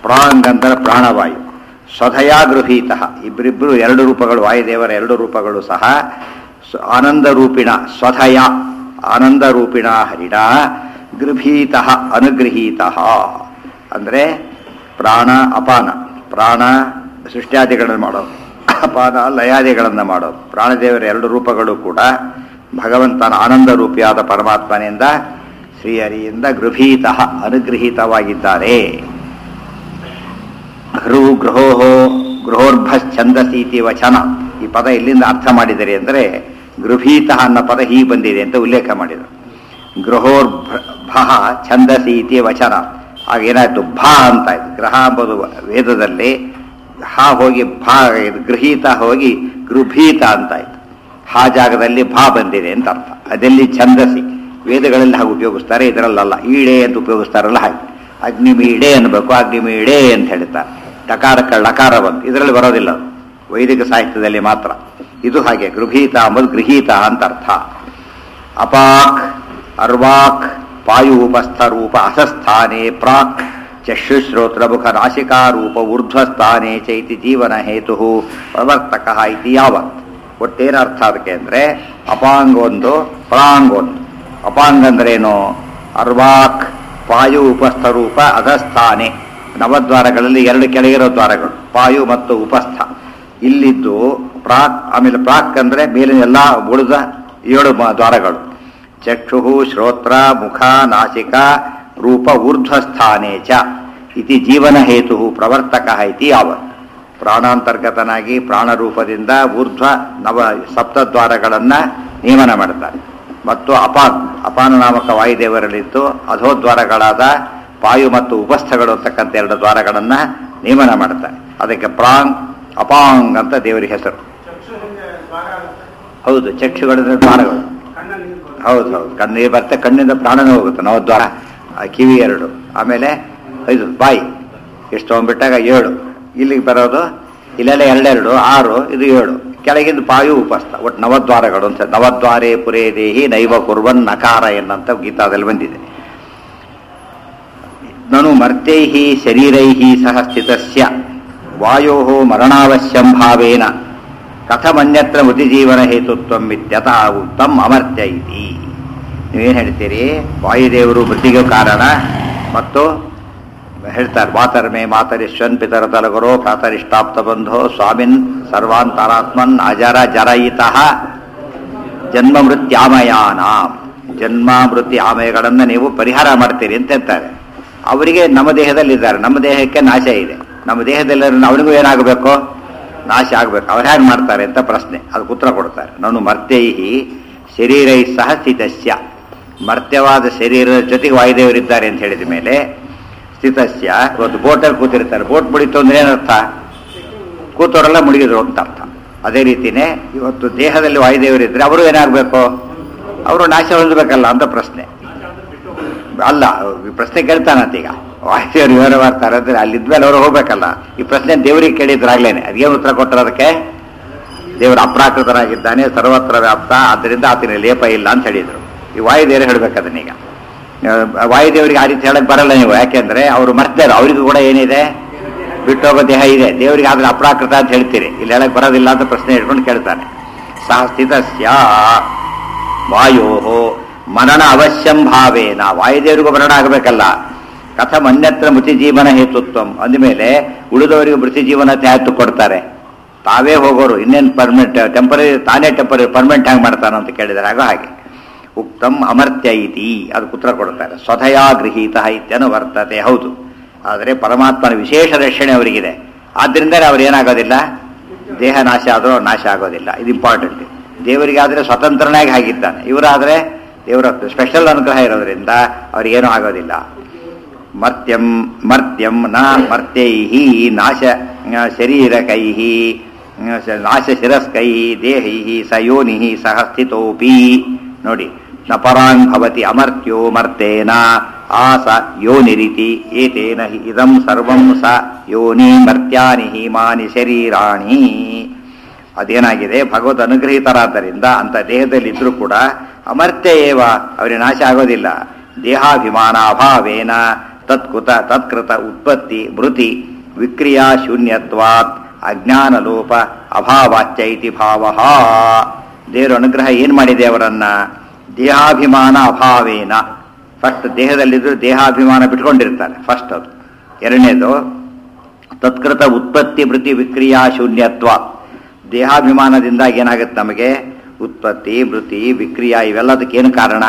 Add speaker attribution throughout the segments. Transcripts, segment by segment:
Speaker 1: Prong ಅಂದರೆ ಪ್ರಾಣವಾಯು ಸ್ವಧಯಾ ಗೃಹೀತ ಇಬ್ಬರಿಬ್ಬರು ಎರಡು ರೂಪಗಳು ವಾಯುದೇವರ ಎರಡು ರೂಪಗಳು ಸಹ ಸ- ಆನಂದ ರೂಪಿಣ ಸ್ವಧಯ ಆನಂದ ರೂಪಿಣ ಹರಿಣ ಗೃಹೀತ ಅನುಗೃಹೀತ ಅಂದರೆ ಪ್ರಾಣ ಅಪಾನ ಪ್ರಾಣ ಸೃಷ್ಟ್ಯಾದಿಗಳನ್ನು ಮಾಡೋದು ಅಪಾನ ಲಯಾದಿಗಳನ್ನು ಮಾಡೋದು ಪ್ರಾಣದೇವರ ಎರಡು ರೂಪಗಳು ಕೂಡ ಭಗವಂತನ ಆನಂದ ರೂಪಿಯಾದ ಪರಮಾತ್ಮನಿಂದ ಶ್ರೀಹರಿಯಿಂದ ಗೃಹೀತ ಅನುಗೃಹೀತವಾಗಿದ್ದಾರೆ ಹೃ ಗೃಹೋ ಗೃಹೋರ್ಭಶ್ಚಂದಸೀತಿ ವಚನ ಈ ಪದ ಎಲ್ಲಿಂದ ಅರ್ಥ ಮಾಡಿದರೆ ಅಂದರೆ ಗೃಹೀತ ಅನ್ನೋ ಪದ ಹೀಗೆ ಬಂದಿದೆ ಅಂತ ಉಲ್ಲೇಖ ಮಾಡಿದರು ಗೃಹೋರ್ಭ ಛಂದಸೀತಿ ವಚನ ಆಗ ಏನಾಯ್ತು ಭಾ ಅಂತ ಆಯ್ತು ಗ್ರಹ ಎಂಬುದು ವೇದದಲ್ಲಿ ಹ ಹೋಗಿ ಭಾ ಇದು ಗೃಹೀತ ಹೋಗಿ ಗೃಭೀತ ಅಂತ ಆಯ್ತು ಹಾ ಜಾಗದಲ್ಲಿ ಭಾ ಬಂದಿದೆ ಅಂತ ಅರ್ಥ ಅದೆಲ್ಲಿ ಛಂದಸಿ ವೇದಗಳಲ್ಲಿ ಹಾಗೆ ಉಪಯೋಗಿಸ್ತಾರೆ ಇದರಲ್ಲಲ್ಲ ಈಡೆ ಅಂತ ಉಪಯೋಗಿಸ್ತಾರಲ್ಲ ಹಾಗೆ ಅಗ್ನಿಮೀಡೆ ಅನ್ಬೇಕು ಅಗ್ನಿಮೀಡೆ ಅಂತ ಹೇಳ್ತಾರೆ ಟಕಾರಕ್ಕೆ ಲಕಾರ ಬಂತು ಇದರಲ್ಲಿ ಬರೋದಿಲ್ಲ ಅದು. ವೈದಿಕ ಸಾಹಿತ್ಯದಲ್ಲಿ ಮಾತ್ರ ಇದು ಹಾಗೆ ಗೃಹೀತ ಅಂಬುದು ಗೃಹೀತ ಅಂತ ಅರ್ಥ ಅಪಾಕ್ ಅರ್ವಾಕ್ ಪಾಯೂಪಸ್ಥ ರೂಪ ಅಸಸ್ಥಾನೆ ಪ್ರಾಕ್ ಚಕ್ಷುಶ್ರೋತ್ರ ಮುಖ ನಾಸಿಕಾರೂಪ ಊರ್ಧ್ವಸ್ಥಾನೆ ಚೈತಿ ಜೀವನ ಹೇತು ಪ್ರವರ್ತಕ ಇತಿ ಯಾವತ್ ಒಟ್ಟೇನು ಅರ್ಥ ಅದಕ್ಕೆ ಅಂದರೆ ಅಪಾಂಗ್ ಒಂದು ಪ್ರಾಂಗ್ ಒಂದು ಅಪಾಂಗ್ ಅಂದ್ರೇನು ಅರ್ವಾಕ್ ಪಾಯು ಉಪಸ್ಥ ರೂಪ ಅಧಸ್ಥಾನೆ ನವದ್ವಾರಗಳಲ್ಲಿ ಎರಡು ಕೆಳಗಿರೋ ದ್ವಾರಗಳು ಪಾಯು ಮತ್ತು ಉಪಸ್ಥ ಇಲ್ಲಿದ್ದು ಪ್ರಾಕ್ ಆಮೇಲೆ ಪ್ರಾಕ್ ಅಂದ್ರೆ ಮೇಲಿನ ಎಲ್ಲ ಉಳಿದ ಏಳು ಮ- ದ್ವಾರಗಳು ಚಕ್ಷು ಶ್ರೋತ್ರ ಮುಖ ನಾಸಿಕ ರೂಪ ಊರ್ಧ್ವಸ್ಥಾನೇ ಚ ಇತಿ ಜೀವನ ಹೇತು ಪ್ರವರ್ತಕ ಇತಿ ಯಾವತ್ ಪ್ರಾಣಾಂತರ್ಗತನಾಗಿ ಪ್ರಾಣರೂಪದಿಂದ ಊರ್ಧ್ವ ನವ ಸಪ್ತದ್ವಾರಗಳನ್ನು ನಿಯಮನ ಮಾಡ್ತಾರೆ ಮತ್ತು ಅಪಾನ್ ಅಪಾನ ನಾಮಕ ವಾಯುದೇವರಲ್ಲಿದ್ದು ಅಧೋದ್ವಾರಗಳಾದ ಪಾಯು ಮತ್ತು ಉಪಸ್ಥಗಳು ಅಂತಕ್ಕಂಥ ಎರಡು ದ್ವಾರಗಳನ್ನು ನಿಯಮನ ಮಾಡ್ತಾರೆ ಅದಕ್ಕೆ ಪ್ರಾಂಗ್ ಅಪಾಂಗ್ ಅಂತ ದೇವರಿಗೆ ಹೆಸರು ಹೌದು ಚಕ್ಷುಗಳಿಂದ ದ್ವಾರಗಳು ಹೌದು ಹೌದು ಕಣ್ಣೀರು ಬರುತ್ತೆ ಕಣ್ಣಿಂದ ಪ್ರಾಣನೇ ಹೋಗುತ್ತೆ ನವದ್ವಾರ ಆ ಕಿವಿ ಎರಡು ಆಮೇಲೆ ಐದು ಬಾಯಿ ಎಷ್ಟು ತೊಗೊಂಡ್ಬಿಟ್ಟಾಗ ಏಳು ಇಲ್ಲಿಗೆ ಬರೋದು ಇಲ್ಲೆಲ್ಲ ಎರಡೆರಡು ಆರು ಇದು ಏಳು ಕೆಳಗಿಂದ ಪಾಯು ಉಪಸ್ಥ ಒಟ್ಟು ನವದ್ವಾರಗಳು ಅಂತ ನವದ್ವಾರೇ ಪುರೇ ದೇಹಿ ನೈವ ಕುರ್ವನ್ ನಕಾರ ಎನ್ನಂತ ಗೀತಾದಲ್ಲಿ ಬಂದಿದೆ ನನು ಮರ್ತೈಃ ಶರೀರೈಃ ಸಹ ಸ್ಥಿತಸ್ಯ ವಾಯೋಃ ಮರಣಾವಶ್ಯಂ ಭಾವೇನ ಕಥಮನ್ಯತ್ರ ಮೃತಿಜೀವನ ಹೇತುತ್ವಂ ಇತ್ಯತಃ ಉತ್ತಮ್ ಅಮರ್ತ್ಯ ಇತಿ ನೀವೇನು ಹೇಳ್ತೀರಿ ವಾಯುದೇವರು ಮೃತಿಗೆ ಕಾರಣ ಮತ್ತು ಹೇಳ್ತಾರೆ ಮಾತರ್ಮೆ ಮಾತರಿಶ್ವನ್ ಪಿತರ ತಲಗರೋ ಪ್ರಾತರಿಷ್ಟಾಪ್ತ ಬಂಧೋ ಸ್ವಾಮಿನ್ ಸರ್ವಾಂತರಾತ್ಮನ್ ಅಜರ ಜರಯಿತಃ ಜನ್ಮ ಮೃತ್ಯಾಮಯಾನ ಜನ್ಮ ಮೃತ್ಯು ಆಮಯಗಳನ್ನು ನೀವು ಪರಿಹಾರ ಮಾಡ್ತೀರಿ ಅಂತ ಹೇಳ್ತಾರೆ ಅವರಿಗೆ ನಮ್ಮ ದೇಹದಲ್ಲಿದ್ದಾರೆ ನಮ್ಮ ದೇಹಕ್ಕೆ ನಾಶ ಇದೆ ನಮ್ಮ ದೇಹದಲ್ಲಿ ಅವನಿಗೂ ಏನಾಗಬೇಕು ನಾಶ ಆಗಬೇಕು ಅವ್ರು ಹೇಗೆ ಮಾಡ್ತಾರೆ ಅಂತ ಪ್ರಶ್ನೆ ಅದಕ್ಕೆ ಉತ್ತರ ಕೊಡ್ತಾರೆ ನಾನು ಮರ್ತ್ಯೈಹಿ ಶರೀರೈ ಸಹ ಸ್ಥಿತಸ್ಯ ಮರ್ತ್ಯವಾದ ಶರೀರದ ಜೊತೆಗೆ ವಾಯುದೇವರಿದ್ದಾರೆ ಅಂತ ಹೇಳಿದ ಮೇಲೆ ಸ್ಥಿತಸ್ಯ ಇವತ್ತು ಬೋಟಲ್ಲಿ ಕೂತಿರ್ತಾರೆ ಬೋಟ್ ಮುಡಿತು ಅಂದ್ರೆ ಏನರ್ಥ ಕೂತವರೆಲ್ಲ ಮುಳುಗಿದ್ರು ಅಂತ ಅರ್ಥ ಅದೇ ರೀತಿನೇ ಇವತ್ತು ದೇಹದಲ್ಲಿ ವಾಯುದೇವರಿದ್ರೆ ಅವರು ಏನಾಗಬೇಕು ಅವರು ನಾಶ ಹೊಂದಬೇಕಲ್ಲ ಅಂತ ಪ್ರಶ್ನೆ ಅಲ್ಲ ಈ ಪ್ರಶ್ನೆ ಕೇಳ್ತಾನಂತ ಈಗ ವಾಯುದೇವರು ವಿವರ ಮಾಡ್ತಾರೆ ಅಂದ್ರೆ ಅಲ್ಲಿದ್ಮೇಲೆ ಅವರು ಹೋಗ್ಬೇಕಲ್ಲ ಈ ಪ್ರಶ್ನೆ ದೇವರಿಗೆ ಕೇಳಿದ್ರಾಗ್ಲೇನೆ ಅದೇನು ಉತ್ತರ ಕೊಟ್ಟರು ಅದಕ್ಕೆ ದೇವರು ಅಪ್ರಾಕೃತನಾಗಿದ್ದಾನೆ ಸರ್ವತ್ರ ವ್ಯಾಪ್ತ ಆದ್ದರಿಂದ ಆತನ ಲೇಪ ಇಲ್ಲ ಅಂತ ಹೇಳಿದ್ರು ಈ ವಾಯುದೇವರು ಹೇಳ್ಬೇಕು ಅದನ್ನೀಗ ಆ, ವಾಯುದೇವರಿಗೆ ಆ ರೀತಿ ಹೇಳಕ್ ಬರಲ್ಲ ನೀವು ಯಾಕೆಂದ್ರೆ ಅವರು ಮರ್ತಾರೆ ಅವರಿಗೂ ಕೂಡ ಏನಿದೆ ಬಿಟ್ಟೋಗೋ ದೇಹ ಇದೆ ದೇವರಿಗೆ ಆದ್ರೆ ಅಪ್ರಾಕೃತ ಅಂತ ಹೇಳ್ತೀರಿ ಇಲ್ಲಿ ಹೇಳಕ್ ಬರೋದಿಲ್ಲ ಅಂತ ಪ್ರಶ್ನೆ ಇಟ್ಕೊಂಡು ಕೇಳ್ತಾನೆ ಸಹ ಸ್ಥಿತಸ್ಯ ವಾಯೋ ಮರಣ ಅವಶ್ಯಂ ಭಾವೇನ ವಾಯುದೇವರಿಗೂ ಮರಣ ಆಗಬೇಕಲ್ಲ ಕಥಂ ಅನ್ಯತ್ರ ಮೃತಿ ಜೀವನ ಹೇತುತ್ವಂ ಅಂದಮೇಲೆ ಉಳಿದವರಿಗೆ ಮೃತಿ ಜೀವನ ತ್ಯಾತು ಕೊಡ್ತಾರೆ ತಾವೇ ಹೋಗೋರು ಇನ್ನೇನು ಪರ್ಮನೆಂಟ್ ಟೆಂಪರರಿ ತಾನೇ ಟೆಂಪರರಿ ಪರ್ಮನೆಂಟ್ ಹ್ಯಾಂಗ್ ಮಾಡ್ತಾನ ಅಂತ ಕೇಳಿದರೆ ಆಗ ಹಾಗೆ ಉಕ್ತಂ ಅಮರ್ತ್ಯ ಇತಿ ಅದಕ್ಕೆ ಉತ್ತರ ಕೊಡ್ತಾರೆ ಸ್ವಧಯಾ ಗೃಹೀತ ಇತ್ಯನು ವರ್ತತೆ ಹೌದು ಆದರೆ ಪರಮಾತ್ಮನ ವಿಶೇಷ ರಕ್ಷಣೆ ಅವರಿಗಿದೆ ಆದ್ರಿಂದಲೇ ಅವ್ರು ಏನಾಗೋದಿಲ್ಲ ದೇಹ ನಾಶ ಆದರೂ ನಾಶ ಆಗೋದಿಲ್ಲ ಇದು ಇಂಪಾರ್ಟೆಂಟ್ ದೇವರಿಗಾದರೆ ಸ್ವತಂತ್ರನಾಗಿ ಆಗಿದ್ದಾನೆ ಇವರಾದರೆ ದೇವರ ಸ್ಪೆಷಲ್ ಅನುಗ್ರಹ ಇರೋದ್ರಿಂದ ಅವ್ರಿಗೇನೂ ಆಗೋದಿಲ್ಲ ಮರ್ತ್ಯಂ ಮರ್ತ್ಯಂ ನ ಮರ್ತ್ಯೈ ನಾಶ ಶರೀರಕೈ ನಾಶ ಶಿರಸ್ಕೈ ದೇಹೈ ಸ ಯೋನಿ ಸಹ ಸ್ಥಿತೋಪಿ ನೋಡಿ ನ ಪರಾಂಗ್ ಭವತಿ ಅಮರ್ತ್ಯೋ ಮರ್ತೇನ ಆ ಸ ಯೋನಿರಿತಿ ಏತೇನ ಹಿ ಇದಂ ಸರ್ವಂ ಸ ಯೋನಿ ಮರ್ತ್ಯಾನಿ ಹಿಮಾನಿ ಶರೀರಾಣಿ ಅದೇನಾಗಿದೆ ಭಗವದ್ ಅನುಗ್ರಹಿತರಾದ್ದರಿಂದ ಅಂತ ದೇಹದಲ್ಲಿದ್ರೂ ಕೂಡ ಅಮರ್ತ್ಯ ಏವ ಅವರಿಗೆ ನಾಶ ಆಗೋದಿಲ್ಲ ದೇಹಾಭಿಮಾನ ಅಭಾವೇನ ತತ್ಕೃತ ತತ್ಕೃತ ಉತ್ಪತ್ತಿ ಮೃತಿ ವಿಕ್ರಿಯಾ ಶೂನ್ಯತ್ವಾತ್ ಅಜ್ಞಾನ ಲೋಪ ಅಭಾವಾಚ್ಯ ಇತಿ ಭಾವ ದೇವರ ಅನುಗ್ರಹ ಏನ್ ಮಾಡಿದೆ ಅವರನ್ನ ದೇಹಾಭಿಮಾನ ಅಭಾವೇನ ಫಸ್ಟ್ ದೇಹದಲ್ಲಿದ್ರು ದೇಹಾಭಿಮಾನ ಬಿಟ್ಕೊಂಡಿರ್ತಾರೆ ಫಸ್ಟ್ ಅದು ಎರಡನೇದು ತತ್ಕೃತ ಉತ್ಪತ್ತಿ ಮೃತಿ ವಿಕ್ರಿಯಾ ಶೂನ್ಯತ್ವ ದೇಹಾಭಿಮಾನದಿಂದ ಏನಾಗುತ್ತೆ ನಮಗೆ ಉತ್ಪತ್ತಿ ಮೃತಿ ವಿಕ್ರಿಯಾ ಇವೆಲ್ಲದಕ್ಕೆ ಏನು ಕಾರಣ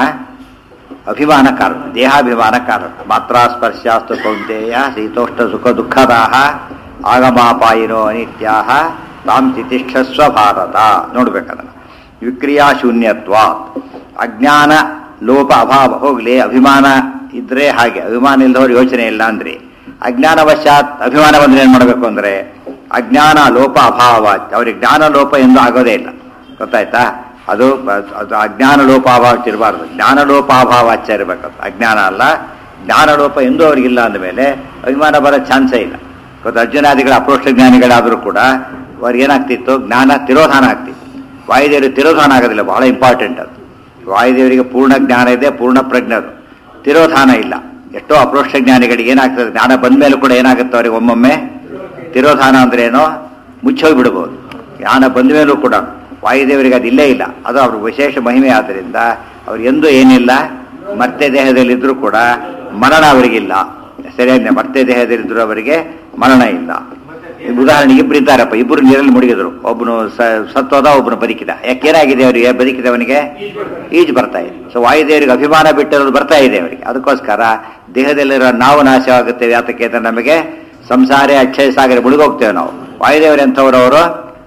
Speaker 1: ಅಭಿಮಾನ ಕಾರಣ ದೇಹಾಭಿಮಾನ ಕಾರಣ ಮಾತ್ರ ಸ್ಪರ್ಶಾಸ್ತು ಕೌಂತೆಯ ಶೀತೋಷ್ಣ ಸುಖ ದುಃಖದಾಹ ಆಗಮಾಪಾಯಿನೋ ಅನಿತ್ಯಾಹ ತಾಂ ತಿತಿಷ್ಠಸ್ವ ಭಾರತ ನೋಡ್ಬೇಕದನ್ನ ವಿಕ್ರಿಯಾ ಶೂನ್ಯತ್ವ ಅಜ್ಞಾನ ಲೋಪ ಅಭಾವ ಹೋಗ್ಲಿ ಅಭಿಮಾನ ಇದ್ರೆ ಹಾಗೆ ಅಭಿಮಾನ ಇಲ್ಲದವ್ರು ಯೋಚನೆ ಇಲ್ಲ ಅಂದ್ರೆ ಅಜ್ಞಾನವಶಾತ್ ಅಭಿಮಾನ ಬಂದ್ರೆ ಏನ್ ಮಾಡಬೇಕು ಅಂದ್ರೆ ಅಜ್ಞಾನ ಲೋಪ ಅಭಾವ ಅವ್ರಿಗೆ ಜ್ಞಾನ ಲೋಪ ಎಂದು ಆಗೋದೇ ಇಲ್ಲ ಗೊತ್ತಾಯ್ತಾ ಅದು ಅದು ಅಜ್ಞಾನ ಲೋಪಾಭಾವ ಇರಬಾರ್ದು ಜ್ಞಾನ ಲೋಪಾಭಾವಾಚ ಇರಬೇಕು ಅಜ್ಞಾನ ಅಲ್ಲ ಜ್ಞಾನ ಲೋಪ ಎಂದೂ ಅವ್ರಿಗಿಲ್ಲ ಅಂದಮೇಲೆ ಅಭಿಮಾನ ಬರೋ ಚಾನ್ಸೇ ಇಲ್ಲ ಗೊತ್ತಾ ಅರ್ಜುನಾದಿಗಳ ಅಪ್ರೋಷ್ಟ ಜ್ಞಾನಿಗಳಾದರೂ ಕೂಡ ಅವ್ರಿಗೆ ಏನಾಗ್ತಿತ್ತು ಜ್ಞಾನ ತಿರೋಧಾನ ಆಗ್ತಿತ್ತು ವಾಯುದೇವರಿಗೆ ತಿರೋಧಾನ ಆಗೋದಿಲ್ಲ ಬಹಳ ಇಂಪಾರ್ಟೆಂಟ್ ಅದು ವಾಯುದೇವರಿಗೆ ಪೂರ್ಣ ಜ್ಞಾನ ಇದೆ ಪೂರ್ಣ ಪ್ರಜ್ಞರು ತಿರೋಧಾನ ಇಲ್ಲ ಎಷ್ಟೋ ಅಪ್ರೋಷ್ಟ ಜ್ಞಾನಿಗಳಿಗೆ ಏನಾಗ್ತದೆ ಜ್ಞಾನ ಬಂದ ಮೇಲೆ ಕೂಡ ಏನಾಗುತ್ತೆ ಅವ್ರಿಗೆ ಒಮ್ಮೊಮ್ಮೆ ತಿರೋಧಾನ ಅಂದ್ರೆ ಏನೋ ಮುಚ್ಚೋಗಿ ಬಿಡ್ಬೋದು ಜ್ಞಾನ ಬಂದ ಮೇಲೂ ಕೂಡ ವಾಯುದೇವರಿಗೆ ಅದು ಇಲ್ಲೇ ಇಲ್ಲ ಅದು ಅವ್ರ ವಿಶೇಷ ಮಹಿಮೆ ಆದ್ದರಿಂದ ಅವ್ರು ಎಂದೂ ಏನಿಲ್ಲ ಮತ್ತೆ ದೇಹದಲ್ಲಿದ್ದರೂ ಕೂಡ ಮರಣ ಅವರಿಗಿಲ್ಲ ಸರಿಯಾಗಿ ಮತ್ತೆ ದೇಹದಲ್ಲಿದ್ದರೂ ಅವರಿಗೆ ಮರಣ ಇಲ್ಲ ಈಗ ಉದಾಹರಣೆಗೆ ಇಬ್ರು ಇದ್ದಾರಪ್ಪ ಇಬ್ಬರು ನೀರಲ್ಲಿ ಮುಳುಗಿದ್ರು ಒಬ್ಬನು ಸತ್ತೋದ ಒಬ್ಬನು ಬದುಕಿದ ಯಾಕೇನಾಗಿದೆ ಅವರಿಗೆ ಬದುಕಿದವನಿಗೆ ಈಜು ಬರ್ತಾ ಇದೆ ಸೊ ವಾಯುದೇವರಿಗೆ ಅಭಿಮಾನ ಬಿಟ್ಟಿರೋದು ಬರ್ತಾ ಇದೆ ಅವರಿಗೆ ಅದಕ್ಕೋಸ್ಕರ ದೇಹದಲ್ಲಿರೋ ನಾವು ನಾಶವಾಗುತ್ತೆ ಯಾತಕ್ಕೆ ಅಂದ್ರೆ ನಮಗೆ ಸಂಸಾರ ಅಕ್ಷಯ ಸಾಗರ ಮುಳುಗೋಗ್ತೇವೆ ನಾವು ವಾಯುದೇವರು ಎಂಥವ್ರು ಅವರು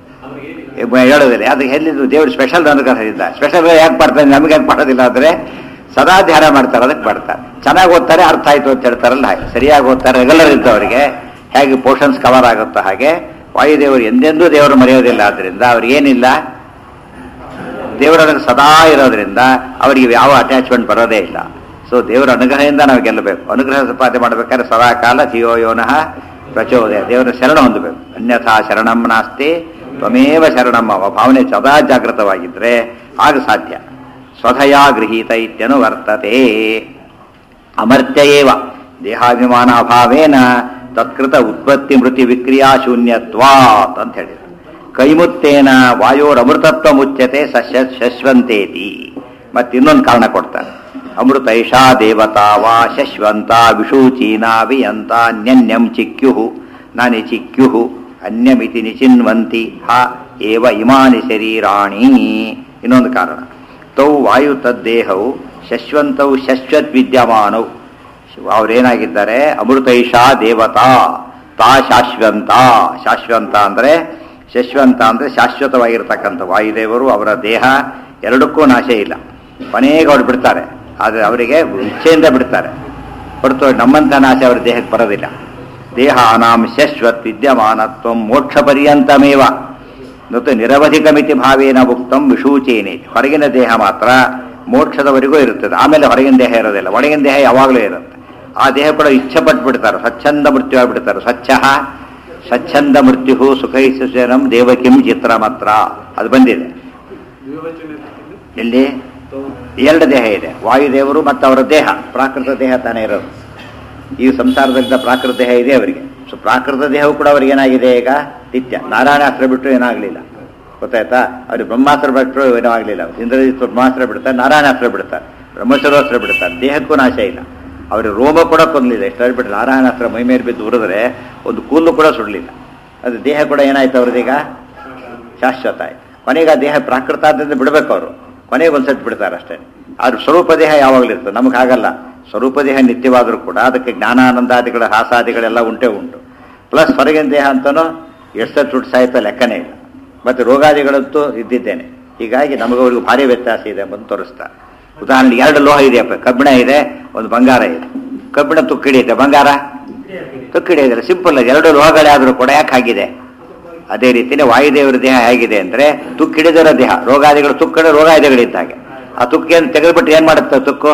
Speaker 1: ಹೇಳೋದಿಲ್ಲ ಅದಕ್ಕೆ ಎಲ್ಲಿದ್ದು ದೇವರು ಸ್ಪೆಷಲ್ ಅನುಗ್ರಹ ಇದ್ದ ಸ್ಪೆಷಲ್ ಯಾಕೆ ಮಾಡ್ತಾರೆ ನಮಗೆ ಯಾಕೆ ಮಾಡೋದಿಲ್ಲ ಅಂದ್ರೆ ಸದಾ ಧ್ಯಾನ ಮಾಡ್ತಾರೆ ಅದಕ್ಕೆ ಮಾಡ್ತಾರೆ ಚೆನ್ನಾಗಿ ಓದ್ತಾರೆ ಅರ್ಥ ಆಯ್ತು ಅಂತ ಹೇಳ್ತಾರಲ್ಲ ಹಾಗೆ ಸರಿಯಾಗಿ ಓದ್ತಾರೆ ರೆಗ್ಯುಲರ್ ಇದ್ದವರಿಗೆ ಹೇಗೆ ಪೋರ್ಷನ್ಸ್ ಕವರ್ ಆಗುತ್ತೋ ಹಾಗೆ ವಾಯುದೇವರು ಎಂದೆಂದೂ ದೇವರು ಮರೆಯೋದಿಲ್ಲ ಆದ್ರಿಂದ ಅವ್ರಿಗೇನಿಲ್ಲ ದೇವರ ಸದಾ ಇರೋದ್ರಿಂದ ಅವರಿಗೆ ಯಾವ ಅಟ್ಯಾಚ್ಮೆಂಟ್ ಬರೋದೇ ಇಲ್ಲ ಸೊ ದೇವರ ಅನುಗ್ರಹದಿಂದ ನಾವು ಗೆಲ್ಲಬೇಕು ಅನುಗ್ರಹ ಸಂಪಾದನೆ ಮಾಡಬೇಕಾದ್ರೆ ಸದಾ ಕಾಲ ಧಿಯೋ ಯೋನಃ ಪ್ರಚೋದಯ ದೇವರ ಶರಣ ಹೊಂದಬೇಕು ಅನ್ಯಥಾ ಶರಣಂ ನಾಸ್ತಿ ತ್ವಮೇವ ಶರಣಂ ಅವ ಭಾವನೆ ಸದಾ ಜಾಗೃತವಾಗಿದ್ರೆ ಆಗ ಸಾಧ್ಯ ಸ್ವಧಯಾ ಗೃಹೀತ ಇತ್ಯನು ವರ್ತತೆ ಅಮರ್ತ್ಯ ಏವ ದೇಹಾಭಿಮಾನ ಅಭಾವೇನ ತತ್ಕೃತ ಉತ್ಪತ್ತಿ ಮೃತಿ ವಿಕ್ರಿಯಾ ಶೂನ್ಯತ್ವಾತ್ ಅಂತ ಹೇಳಿದ್ರು ಕೈಮುತ್ತೇನ ವಾಯೋರಮೃತತ್ವ ಮುಚ್ಯತೆ ಸಸ್ಯ ಶಶ್ವಂತೇತಿ ಮತ್ತೆ ಇನ್ನೊಂದು ಕಾರಣ ಕೊಡ್ತಾರೆ ಅಮೃತೈಷಾ ದೇವತಾ ವಾ ಶಶ್ವಂತ ವಿಷೂಚೀನಾ ವಿಯಂತ ಅನ್ಯನ್ಯಂ ಚಿಕ್ಯು ನಾನಿ ಚಿಕ್ಯು ಅನ್ಯಮಿತಿ ನಿಚಿನ್ವಂತಿ ಹ ಏವ ಇಮಾನಿ ಶರೀರಾಣಿ ಇನ್ನೊಂದು ಕಾರಣ ತೌ ವಾಯು ತದ್ದೇಹವು ಶಶ್ವಂತವು ಶಶ್ವತ್ ವಿದ್ಯಮಾನವು ಅವ್ರೇನಾಗಿದ್ದಾರೆ ಅಮೃತೈಷಾ ದೇವತಾ ತಾ ಶಾಶ್ವಂತ ಶಾಶ್ವಂತ ಅಂದ್ರೆ ಶಶ್ವಂತ ಅಂದ್ರೆ ಶಾಶ್ವತವಾಗಿರ್ತಕ್ಕಂಥ ವಾಯುದೇವರು ಅವರ ದೇಹ ಎರಡಕ್ಕೂ ನಾಶ ಇಲ್ಲ ಕೊನೆಗೆ ಅವ್ರು ಬಿಡ್ತಾರೆ ಆದರೆ ಅವರಿಗೆ ಇಚ್ಛೆಯಿಂದ ಬಿಡ್ತಾರೆ ಹೊರತು ನಮ್ಮಂಥ ನಾಶ ಅವರ ದೇಹಕ್ಕೆ ಬರೋದಿಲ್ಲ ದೇಹ ಅನಾಂ ಶಶ್ವತ್ ವಿದ್ಯಮಾನತ್ವ ಮೋಕ್ಷ ಪರ್ಯಂತಮೇವ ಮತ್ತು ನಿರವಧಿಕ ಮಿತಿ ಭಾವೇನ ಉಕ್ತಂ ವಿಷೂಚೇನೆ ಹೊರಗಿನ ದೇಹ ಮಾತ್ರ ಮೋಕ್ಷದವರೆಗೂ ಇರುತ್ತದೆ ಆಮೇಲೆ ಹೊರಗಿನ ದೇಹ ಇರೋದಿಲ್ಲ ಒಳಗಿನ ದೇಹ ಯಾವಾಗಲೂ ಇರುತ್ತೆ ಆ ದೇಹ ಕೂಡ ಇಚ್ಛೆ ಪಟ್ಬಿಡ್ತಾರೆ ಸ್ವಚ್ಛಂದ ಮೃತ್ಯು ಆಗ್ಬಿಡ್ತಾರೆ ಸ್ವಚ್ಛ ಸ್ವಚ್ಛಂದ ಮೃತ್ಯು ಸುಖೈಸನಂ ದೇವಕಿಂ ಚಿತ್ರ ಮಾತ್ರ ಅದು ಬಂದಿದೆ ಇಲ್ಲಿ ಎರಡು ದೇಹ ಇದೆ ವಾಯುದೇವರು ಮತ್ತು ಅವರ ದೇಹ ಪ್ರಾಕೃತ ದೇಹ ತಾನೇ ಇರೋದು ಈ ಸಂಸಾರದಲ್ಲಿದ್ದ ಪ್ರಾಕೃತ ದೇಹ ಇದೆ ಅವರಿಗೆ ಸೊ ಪ್ರಾಕೃತ ದೇಹವು ಕೂಡ ಅವ್ರಿಗೆ ಏನಾಗಿದೆ ಈಗ ನಿತ್ಯ ನಾರಾಯಣಾಸ್ತ್ರ ಬಿಟ್ಟರು ಏನಾಗಲಿಲ್ಲ ಗೊತ್ತಾಯ್ತಾ ಅವ್ರಿಗೆ ಬ್ರಹ್ಮಾಸ್ತ್ರ ಬಿಟ್ಟರು ಏನೂ ಆಗಲಿಲ್ಲ ಇಂದ್ರಜಿತ್ ಬ್ರಹ್ಮಾಸ್ತ್ರ ಬಿಡ್ತಾರೆ ನಾರಾಯಣಾಸ್ತ್ರ ಬಿಡ್ತಾರೆ ಬ್ರಹ್ಮಚರ್ಯಾಸ್ತ್ರ ಬಿಡ್ತಾರೆ ದೇಹಕ್ಕೂ ನಾಶ ಇಲ್ಲ ಅವ್ರಿಗೆ ರೋಮ ಕೂಡ ಕೊಂದಲಿಲ್ಲ ಎಷ್ಟು ಬಿಟ್ಟು ನಾರಾಯಣಾಸ್ತ್ರ ಮೈ ಮೇಲೆ ಬಿದ್ದು ಉರಿದ್ರೆ ಒಂದು ಕೂದಲು ಕೂಡ ಸುಡಲಿಲ್ಲ ಅದು ದೇಹ ಕೂಡ ಏನಾಯ್ತು ಅವ್ರದೀಗ ಶಾಶ್ವತ ಆಯ್ತು ಕೊನೆಗೆ ಆ ದೇಹ ಪ್ರಾಕೃತಾದ್ರಿಂದ ಬಿಡಬೇಕು ಅವರು ಕೊನೆಗೆ ಒಂದ್ಸತಿ ಬಿಡ್ತಾರೆ ಅಷ್ಟೇ ಆದ್ರೆ ಸ್ವರೂಪ ದೇಹ ಯಾವಾಗಲೂ ಇರ್ತದೆ ನಮಗೆ ಹಾಗಲ್ಲ ಸ್ವರೂಪ ದೇಹ ನಿತ್ಯವಾದರೂ ಕೂಡ ಅದಕ್ಕೆ ಜ್ಞಾನಾನಂದಾದಿಗಳ ಹಾಸಾದಿಗಳೆಲ್ಲ ಉಂಟೇ ಉಂಟು ಪ್ಲಸ್ ಹೊರಗಿನ ದೇಹ ಅಂತನೂ ಎಷ್ಟು ಸುಟ್ಟು ಸಾಯ್ತಾ ಲೆಕ್ಕನೇ ಇಲ್ಲ ಮತ್ತು ರೋಗಾದಿಗಳಂತೂ ಇದ್ದಿದ್ದೇನೆ ಹೀಗಾಗಿ ನಮಗವ್ರಿಗೂ ಭಾರಿ ವ್ಯತ್ಯಾಸ ಇದೆ ಎಂಬುದು ತೋರಿಸ್ತಾರೆ ಉದಾಹರಣೆಗೆ ಎರಡು ಲೋಹ ಇದೆಯಪ್ಪ ಕಬ್ಬಿಣ ಇದೆ ಒಂದು ಬಂಗಾರ ಇದೆ ಕಬ್ಬಿಣ ತುಕ್ಕಿಡಿಯುತ್ತೆ ಬಂಗಾರ ತುಕ್ಕಿಡಿಯೋದಿಲ್ಲ ಸಿಂಪಲ್ ಎರಡು ಲೋಹಗಳೇ ಆದರೂ ಕೂಡ ಯಾಕೆ ಆಗಿದೆ ಅದೇ ರೀತಿನೇ ವಾಯುದೇವರ ದೇಹ ಹೇಗಿದೆ ಅಂದ್ರೆ ತುಕ್ಕಿಡಿದಿರೋ ದೇಹ ರೋಗಾದಿಗಳು ತುಕ್ಕಡ ರೋಗಾದಿಗಳಿದ್ದ ಹಾಗೆ ಆ ತುಕ್ಕಿಯನ್ನು ತೆಗೆದುಬಿಟ್ಟು ಏನ್ ಮಾಡುತ್ತೆ ತುಕ್ಕು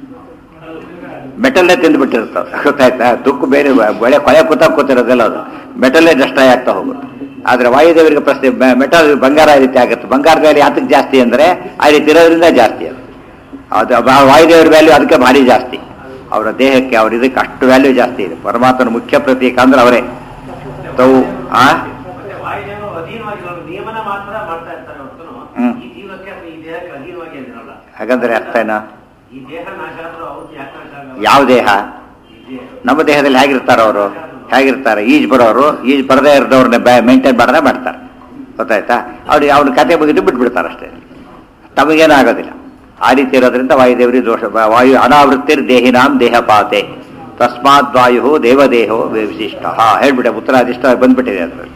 Speaker 1: ಮೆಟಲ್ನೇ ತಿಂದುಬಿಟ್ಟಿರ್ತದೆ ಗೊತ್ತಾಯ್ತಾ ತುಕ್ಕು ಬೇರೆ ಬೆಳೆ ಕೊಳೆ ಕೂತ ಕೂತಿರೋದಿಲ್ಲ ಅದು ಮೆಟಲ್ಲೇ ಡೆಸ್ಟ್ರಾಯ್ ಆಗ್ತಾ ಹೋಗುತ್ತೆ ಆದ್ರೆ ವಾಯುದೇವರಿಗೆ ಪ್ರಶ್ನೆ ಮೆಟಲ್ ಬಂಗಾರ ರೀತಿ ಆಗುತ್ತೆ ಬಂಗಾರದ ವ್ಯಾಲ್ಯೂ ಯಾತಕ್ಕೆ ಜಾಸ್ತಿ ಅಂದ್ರೆ ಆ ರೀತಿ ಇರೋದ್ರಿಂದ ಜಾಸ್ತಿ ಅದು ಅದು ವಾಯುದೇವರ ವ್ಯಾಲ್ಯೂ ಅದಕ್ಕೆ ಭಾರಿ ಜಾಸ್ತಿ ಅವರ ದೇಹಕ್ಕೆ ಅವ್ರ ಇದಕ್ಕೆ ಅಷ್ಟು ವ್ಯಾಲ್ಯೂ ಜಾಸ್ತಿ ಇದೆ ಪರಮಾತ್ಮನ ಮುಖ್ಯ ಪ್ರತೀಕ ಅಂದ್ರೆ ಅವರೇ ತೌ ಆ
Speaker 2: ಮತ್ತೆ ವಾಯುದೇವರು ಅಧೀನವಾಗಿ ಇರೋರು ನಿಯಮನ ಮಾತ್ರ ಮಾಡ್ತಾ ಇರ್ತಾರೆ ಹೊರತು
Speaker 1: ಹ್ಮ್.
Speaker 2: ಈ ಜೀವಕ್ಕೆ ಅಥವಾ ಈ ದೇಹಕ್ಕೆ ಅಧೀನವಾಗಿ ಏನಿರಲ್ಲ
Speaker 1: ಹಾಗಂದ್ರೆ ಅರ್ಥ ಏನೋ
Speaker 2: ಈ ದೇಹ ನಾಶ ಆದ್ರೂ ಅವ್ರು ಯಾಕೆ ನಾಶ ಆಗಲ್ಲ?
Speaker 1: ಯಾವ ದೇಹ
Speaker 2: ಈ ದೇಹ
Speaker 1: ನಮ್ಮ ದೇಹದಲ್ಲಿ ಹೇಗಿರ್ತಾರೆ ಅವರು ಹೇಗಿರ್ತಾರೆ ಈಜ್ ಬರೋರು ಈಜ್ ಬರದೇ ಇರೋದವ್ರನ್ನ ಮೇಂಟೈನ್ ಮಾಡದೆ ಮಾಡ್ತಾರೆ ಗೊತ್ತಾಯ್ತಾ ಅವ್ರು ಅವ್ನ ಕತೆ ಮುಗಿದು ಬಿಟ್ಬಿಡ್ತಾರೆ ಅಷ್ಟೇ ತಮಗೇನೂ ಆಗೋದಿಲ್ಲ ಆ ರೀತಿ ಇರೋದ್ರಿಂದ ವಾಯುದೇವರಿ ದೋಷ ವಾಯು ಅನಾವೃತ್ತಿರ್ ದೇಹಿನಾಂ ದೇಹಪಾತೆ ತಸ್ಮಾತ್ ವಾಯು ದೇವದೇಹೋ ವಿಶಿಷ್ಟ ಹೇಳ್ಬಿಟ್ಟೆ ಉತ್ತರ ಅದಿಷ್ಟ ಬಂದ್ಬಿಟ್ಟಿದೆ ಅದರಲ್ಲಿ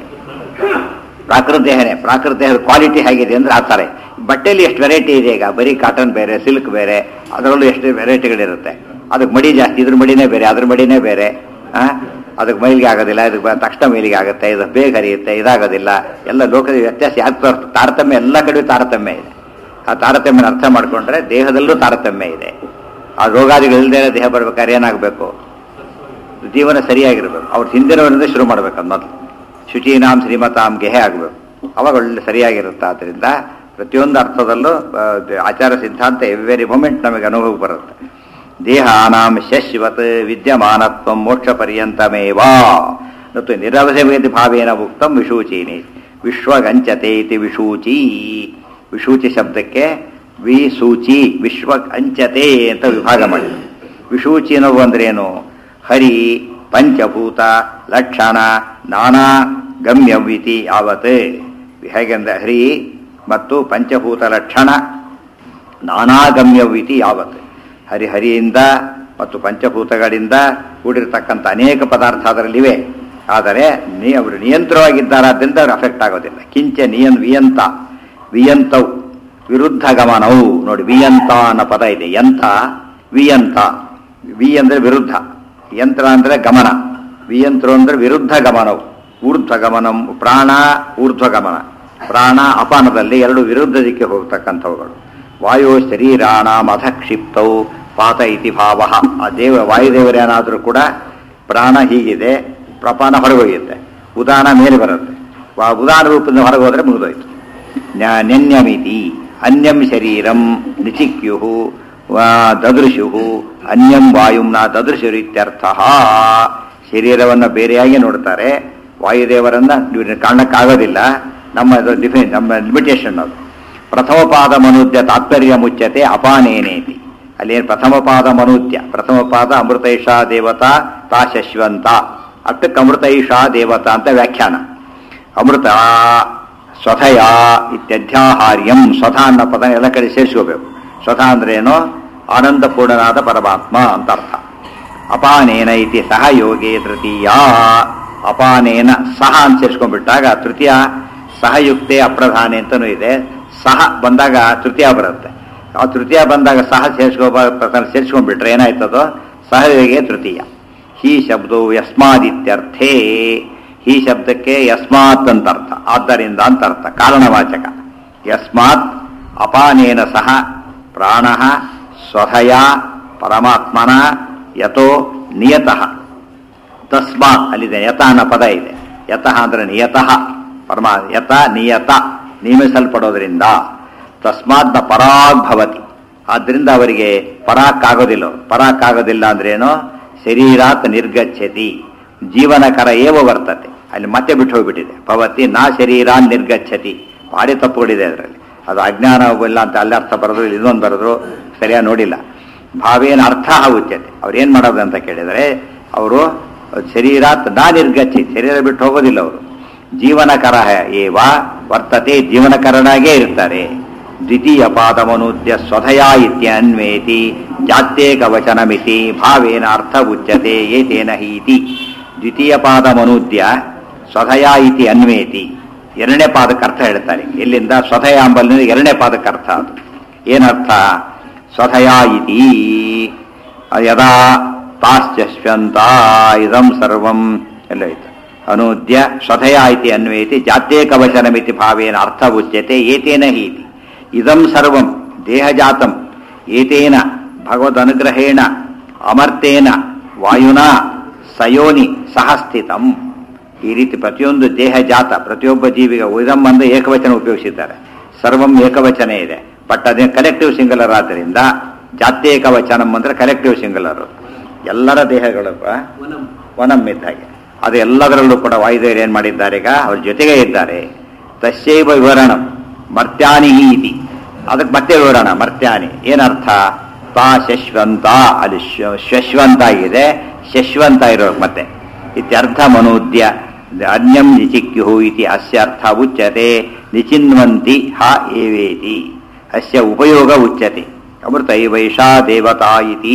Speaker 1: ಪ್ರಾಕೃತ ದೇಹನೇ ಪ್ರಾಕೃತ ದೇಹದ ಕ್ವಾಲಿಟಿ ಹೇಗಿದೆ ಅಂದ್ರೆ ಆ ಥರ ಬಟ್ಟೆಯಲ್ಲಿ ಎಷ್ಟು ವೆರೈಟಿ ಇದೆ ಈಗ ಬರೀ ಕಾಟನ್ ಬೇರೆ ಸಿಲ್ಕ್ ಬೇರೆ ಅದರಲ್ಲೂ ಎಷ್ಟು ವೆರೈಟಿಗಳಿರುತ್ತೆ ಅದಕ್ಕೆ ಮಡಿ ಜಾಸ್ತಿ ಇದ್ರ ಮಡಿನೇ ಬೇರೆ ಅದ್ರ ಮಡಿನೇ ಬೇರೆ ಆ? ಅದಕ್ಕೆ ಮೈಲಿಗೆ ಆಗೋದಿಲ್ಲ ಇದಕ್ಕೆ ಬ- ತಕ್ಷಣ ಮೈಲಿಗೆ ಆಗುತ್ತೆ ಇದು ಬೇಗ ಹರಿಯುತ್ತೆ ಇದಾಗೋದಿಲ್ಲ ಎಲ್ಲ ಲೋಕದ ವ್ಯತ್ಯಾಸ ಯಾಕೆ ತೋರಿಸ್ತು? ತಾರತಮ್ಯ ಎಲ್ಲ ಕಡೆ ತಾರತಮ್ಯ ಇದೆ ಆ ತಾರತಮ್ಯನ ಅರ್ಥ ಮಾಡ್ಕೊಂಡ್ರೆ ದೇಹದಲ್ಲೂ ತಾರತಮ್ಯ ಇದೆ ಆ ರೋಗಾದಿಗಳಿಲ್ಲದೆ ದೇಹ ಬರ್ಬೇಕಾದ್ರೆ ಏನಾಗಬೇಕು ಜೀವನ ಸರಿಯಾಗಿರ್ಬೇಕು ಅವ್ರ ಹಿಂದಿನವರಿಂದ ಶುರು ಮಾಡ್ಬೇಕು ಅದು ಮೊದಲು ಶುಚೀನಾಂ ಶ್ರೀಮತಾಂ ಗೆಹೆ ಆಗಬೇಕು ಅವಾಗ ಒಳ್ಳೆ ಸರಿಯಾಗಿರುತ್ತೆ ಆದ್ದರಿಂದ ಪ್ರತಿಯೊಂದು ಅರ್ಥದಲ್ಲೂ ಆ, ದ- ಆಚಾರ ಸಿದ್ಧಾಂತ ಎವ್ರಿ ಮೊಮೆಂಟ್ ನಮಗೆ ಅನುಭವ ಬರುತ್ತೆ ದೇಹಾನಾಂ ಶಶ್ವತ್ ವಿದ್ಯಮಾನತ್ವ ಮೋಕ್ಷ ಪರ್ಯಂತಮೇವಾ ಮತ್ತು ನಿರವಧಿ ಭಾವೇನ ಉಕ್ತಂ ವಿಶೂಚೀನಿ ವಿಶ್ವಗಂಚತೆ ಇತಿ ವಿಶೂಚಿ ವಿಶೂಚಿ ಶಬ್ದಕ್ಕೆ ವಿಸೂಚಿ ವಿಶ್ವ ಅಂಚತೆ ಅಂತ ವಿಭಾಗ ಮಾಡಿದ್ರು ವಿಶೂಚಿ ಅನ್ನೋದು ಅಂದ್ರೇನು ಹರಿ ಪಂಚಭೂತ ಲಕ್ಷಣ ನಾನಾ ಗಮ್ಯವಿತಿ ಯಾವತ್ ಹೇಗೆಂದ್ರೆ ಹರಿ ಮತ್ತು ಪಂಚಭೂತ ಲಕ್ಷಣ ನಾನಾ ಗಮ್ಯವಿತಿ ಯಾವತ್ ಹರಿಹರಿಯಿಂದ ಮತ್ತು ಪಂಚಭೂತಗಳಿಂದ ಕೂಡಿರತಕ್ಕಂಥ ಅನೇಕ ಪದಾರ್ಥ ಅದರಲ್ಲಿವೆ ಆದರೆ ನೀ ಅವರು ನಿಯಂತ್ರವಾಗಿದ್ದಾರಾದ್ರಿಂದ ಅವ್ರು ಅಫೆಕ್ಟ್ ಆಗೋದಿಲ್ಲ ಕಿಂಚ ನಿಯನ್ ವಿಯಂತ ವಿಯಂತವು ವಿರುದ್ಧ ಗಮನವು ನೋಡಿ ವಿಯಂತ ಅನ್ನೋ ಪದ ಇದೆ ಯಂತ ವಿಯಂತ ವಿ ಅಂದ್ರೆ ವಿರುದ್ಧ ಯಂತ್ರ ಅಂದ್ರೆ ಗಮನ ವಿಯಂತ್ರ ಅಂದ್ರೆ ವಿರುದ್ಧ ಗಮನವು ಊರ್ಧ್ವ ಗಮನಂ ಪ್ರಾಣ ಊರ್ಧ್ವ ಗಮನ ಪ್ರಾಣ ಅಪಾನದಲ್ಲಿ ಎರಡು ವಿರುದ್ಧ ದಿಕ್ಕೆ ಹೋಗ್ತಕ್ಕಂಥವುಗಳು ವಾಯು ಶರೀರಾಣ ಮಧಕ್ಷಿಪ್ತವು ಪಾತ ಇತಿ ಭಾವ ಆ ದೇವ ವಾಯುದೇವರೇನಾದರೂ ಕೂಡ ಪ್ರಾಣ ಹೀಗಿದೆ ಪ್ರಪಾನ ಹೊರಗೋಗುತ್ತೆ ಉದಾನ ಮೇಲೆ ಬರುತ್ತೆ ವಾ- ಉದಾನ ರೂಪದಿಂದ ಹೊರಗೆ ಹೋದ್ರೆ ಮುಗಿದೋಯ್ತು ನ್ಯ- ನೆನ್ಯಮಿತಿ ಅನ್ಯಂ ಶರೀರಂ ನಿಚಿಕ್ಯು ದದೃಶು ಅನ್ಯಂ ವಾಯುಂನ ದದೃಶುರಿತ್ಯರ್ಥ ಶರೀರವನ್ನು ಬೇರೆಯಾಗಿ ನೋಡ್ತಾರೆ ವಾಯುದೇವರನ್ನ ಇವ್ರನ್ನ ಕಾಣಕ್ಕಾಗೋದಿಲ್ಲ ನಮ್ಮ ಡಿಫಿ ನಮ್ಮ ಲಿಮಿಟೇಷನ್ ಅದು ಪ್ರಥಮ ಪಾದ ಮನುದ್ಯ ತಾತ್ಪರ್ಯ ಮುಚ್ಚತೆ ಅಪಾನೇನೇತಿ ಅಲ್ಲೇನು ಪ್ರಥಮ ಪಾದ ಮನುದ್ಯ ಪ್ರಥಮ ಪಾದ ಅಮೃತೈಷಾ ದೇವತಾ ತಾ ಶಶ್ವಂತ ಅಷ್ಟಕ್ಕೆ ಅಮೃತೈಷಾ ದೇವತಾ ಅಂತ ವ್ಯಾಖ್ಯಾನ ಅಮೃತ ಸ್ವಥಯ ಇತ್ಯಧ್ಯಾಹಾರ್ಯಂ ಸ್ವಥ ಅನ್ನೋ ಪದ ಎಲ್ಲ ಕಡೆ ಸೇರಿಸ್ಕೋಬೇಕು ಸ್ವಥ ಅಂದ್ರೆ ಏನು ಆನಂದಪೂರ್ಣನಾದ ಪರಮಾತ್ಮ ಅಂತ ಅರ್ಥ ಅಪಾನೇನ ಇತಿ ಸಹಯೋಗೇ ತೃತೀಯ ಅಪಾನೇನ ಸಹ ಅಂತ ಸೇರಿಸ್ಕೊಂಡ್ಬಿಟ್ಟಾಗ ತೃತೀಯ ಸಹಯುಕ್ತೆ ಅಪ್ರಧಾನೆ ಅಂತನೂ ಇದೆ ಸಹ ಬಂದಾಗ ತೃತೀಯ ಬರುತ್ತೆ ಆ ತೃತೀಯ ಬಂದಾಗ ಸಹ ಸೇರಿಸ್ಕೋ ಸೇರಿಸ್ಕೊಂಡ್ಬಿಟ್ರೆ ಏನಾಯ್ತದೋ ಸಹಯೋಗೇ ತೃತೀಯ ಹಿ ಶಬ್ದವು ಯಸ್ಮಾದಿತ್ಯರ್ಥೇ ಈ ಶಬ್ದಕ್ಕೆ ಯಸ್ಮಾತ್ ಅಂತ ಅರ್ಥ ಆದ್ದರಿಂದ ಅಂತ ಅರ್ಥ ಕಾರಣವಾಚಕ ಯಸ್ಮಾತ್ ಅಪಾನೇನ ಸಹ ಪ್ರಾಣ ಸ್ವಧಯ ಪರಮಾತ್ಮನ ಯಥೋ ನಿಯತಃ ತಸ್ಮಾತ್ ಅಲ್ಲಿದೆ ಯತ ಅನ್ನೋ ಪದ ಇದೆ ಯತಃ ಅಂದ್ರೆ ನಿಯತಃ ಪರಮಾ ಯತ ನಿಯತ ನೇಮಿಸಲ್ಪಡೋದ್ರಿಂದ ತಸ್ಮಾತ್ ನ ಪರಾಗ್ ಭವತಿ ಆದ್ದರಿಂದ ಅವರಿಗೆ ಪರಾಕ್ ಆಗೋದಿಲ್ಲ ಅವ್ರು. ಪರಾಕ್ ಆಗೋದಿಲ್ಲ ಅಂದ್ರೇನು ಶರೀರಾತ್ ನಿರ್ಗಚ್ಚತಿ ಜೀವನಕರ ಏವ ವರ್ತತೆ ಅಲ್ಲಿ ಮತ್ತೆ ಬಿಟ್ಟು ಹೋಗ್ಬಿಟ್ಟಿದೆ ಭವತಿ ನಾ ಶರೀರಾನ್ ನಿರ್ಗಚ್ಚತಿ ಭಾರಿ ತಪ್ಪುಗಳಿದೆ ಅದರಲ್ಲಿ ಅದು ಅಜ್ಞಾನ ಇಲ್ಲ ಅಂತ ಅಲ್ಲಿ ಅರ್ಥ ಬರೆದ್ರು ಇಲ್ಲಿ ಇನ್ನೊಂದು ಬರೆದ್ರು ಸರಿಯಾಗಿ ನೋಡಿಲ್ಲ ಭಾವೇನ ಅರ್ಥ ಉಚ್ಯತೆ ಅವ್ರು ಏನ್ ಮಾಡೋದು ಅಂತ ಕೇಳಿದರೆ ಅವರು ಶರೀರಾತ್ ನಾ ನಿರ್ಗಚ್ಚಿ ಶರೀರ ಬಿಟ್ಟು ಹೋಗೋದಿಲ್ಲ ಅವರು ಜೀವನಕರ ಏವ ವರ್ತತೆ ಜೀವನಕರನಾಗೇ ಇರ್ತಾರೆ ದ್ವಿತೀಯ ಪಾದಮನುದ್ಯ ಸ್ವಧಯ ಇತ್ಯನ್ವೇತಿ ಜಾತ್ಯೇ ಕವಚನಮಿತಿ ಭಾವೇನ ಅರ್ಥ ಉಚ್ಯತೆ ಏತೇನ ಹೀತಿ ದ್ವಿತೀಯ ಪಾದಮನುದ್ಯ ಸ್ವಧಯ ಇತಿ ಅನ್ವೇತಿ ಎರಡನೇ ಪಾದಕ್ಕೆ ಅರ್ಥ ಹೇಳ್ತಾರೆ ಎಲ್ಲಿಂದ ಸ್ವಧಯ ಅಂಬಲ್ಲಿಂದ ಎರಡನೇ ಪಾದಕ್ಕೆ ಅರ್ಥ ಅದು ಏನರ್ಥ ಸ್ವಧಯ ಇತಿ ಯದಾ ತಾಶ್ಚಶ್ವಂತ ಇದಂ ಸರ್ವಂ ಎಲ್ಲ ಐತೆ ಅನೂದ್ಯ ಸ್ವಧಯ ಇತಿ ಅನ್ವೇತಿ ಜಾತ್ಯೇ ಕವಚನಮಿತಿ ಭಾವೇನ ಅರ್ಥ ಉಚ್ಯತೆ ಏತೇನ ಹೀತಿ ಇದಂ ಸರ್ವಂ ದೇಹಜಾತಂ ಏತೇನ ಭಗವದನುಗ್ರಹೇಣ ಅಮರ್ತೇನ ವಾಯುನಾ ಸಯೋನಿ ಸಹ ಸ್ಥಿತಂ ಈ ರೀತಿ ಪ್ರತಿಯೊಂದು ದೇಹ ಜಾತ ಪ್ರತಿಯೊಬ್ಬ ಜೀವಿಗೆ ಇದಂ ಅಂದ್ರೆ ಏಕವಚನ ಉಪಯೋಗಿಸಿದ್ದಾರೆ ಸರ್ವಂ ಏಕವಚನ ಇದೆ ಬಟ್ ಅದೇ ಕಲೆಕ್ಟಿವ್ ಸಿಂಗಲರ್ ಆದ್ದರಿಂದ ಜಾತ್ಯೇಕ ವಚನಂ ಅಂದ್ರೆ ಕಲೆಕ್ಟಿವ್ ಸಿಂಗುಲರ್ ಎಲ್ಲರ ದೇಹಗಳು
Speaker 2: ವನಂ
Speaker 1: ವನಂ ಇದ್ದ ಹಾಗೆ ಅದು ಎಲ್ಲದರಲ್ಲೂ ಕೂಡ ವಾಯುದೇವರು ಏನ್ ಮಾಡಿದ್ದಾರೆ ಈಗ ಅವ್ರ ಜೊತೆಗೆ ಇದ್ದಾರೆ ತಸ್ಯೈವ ವಿವರಣಂ ಮರ್ತ್ಯಾನಿ ಇತಿ ಅದಕ್ಕೆ ಮತ್ತೆ ವಿವರಣ ಮರ್ತ್ಯಾನಿ ಏನರ್ಥ ತಾ ಶಶ್ವಂತ ಅಲ್ಲಿ ಶ್ವ- ಶಶ್ವಂತ ಇದೆ ಶಶ್ವಂತ ಇರೋ ಮತ್ತೆ ಇತ್ಯರ್ಥ ಮನೋದ್ಯ ಅನ್ಯಂ ನಿಚಿಕ್ಯು ಇತಿ ಅಸ್ಯ ಅರ್ಥ ಉಚ್ಯತೆ ನಿಚಿನ್ವಂತಿ ಹ ಏವೇತಿ ಅಸ್ಯ ಉಪಯೋಗ ಉಚ್ಯತೆ ಅಮೃತ ವೈಷಾ ದೇವತಾ ಇತಿ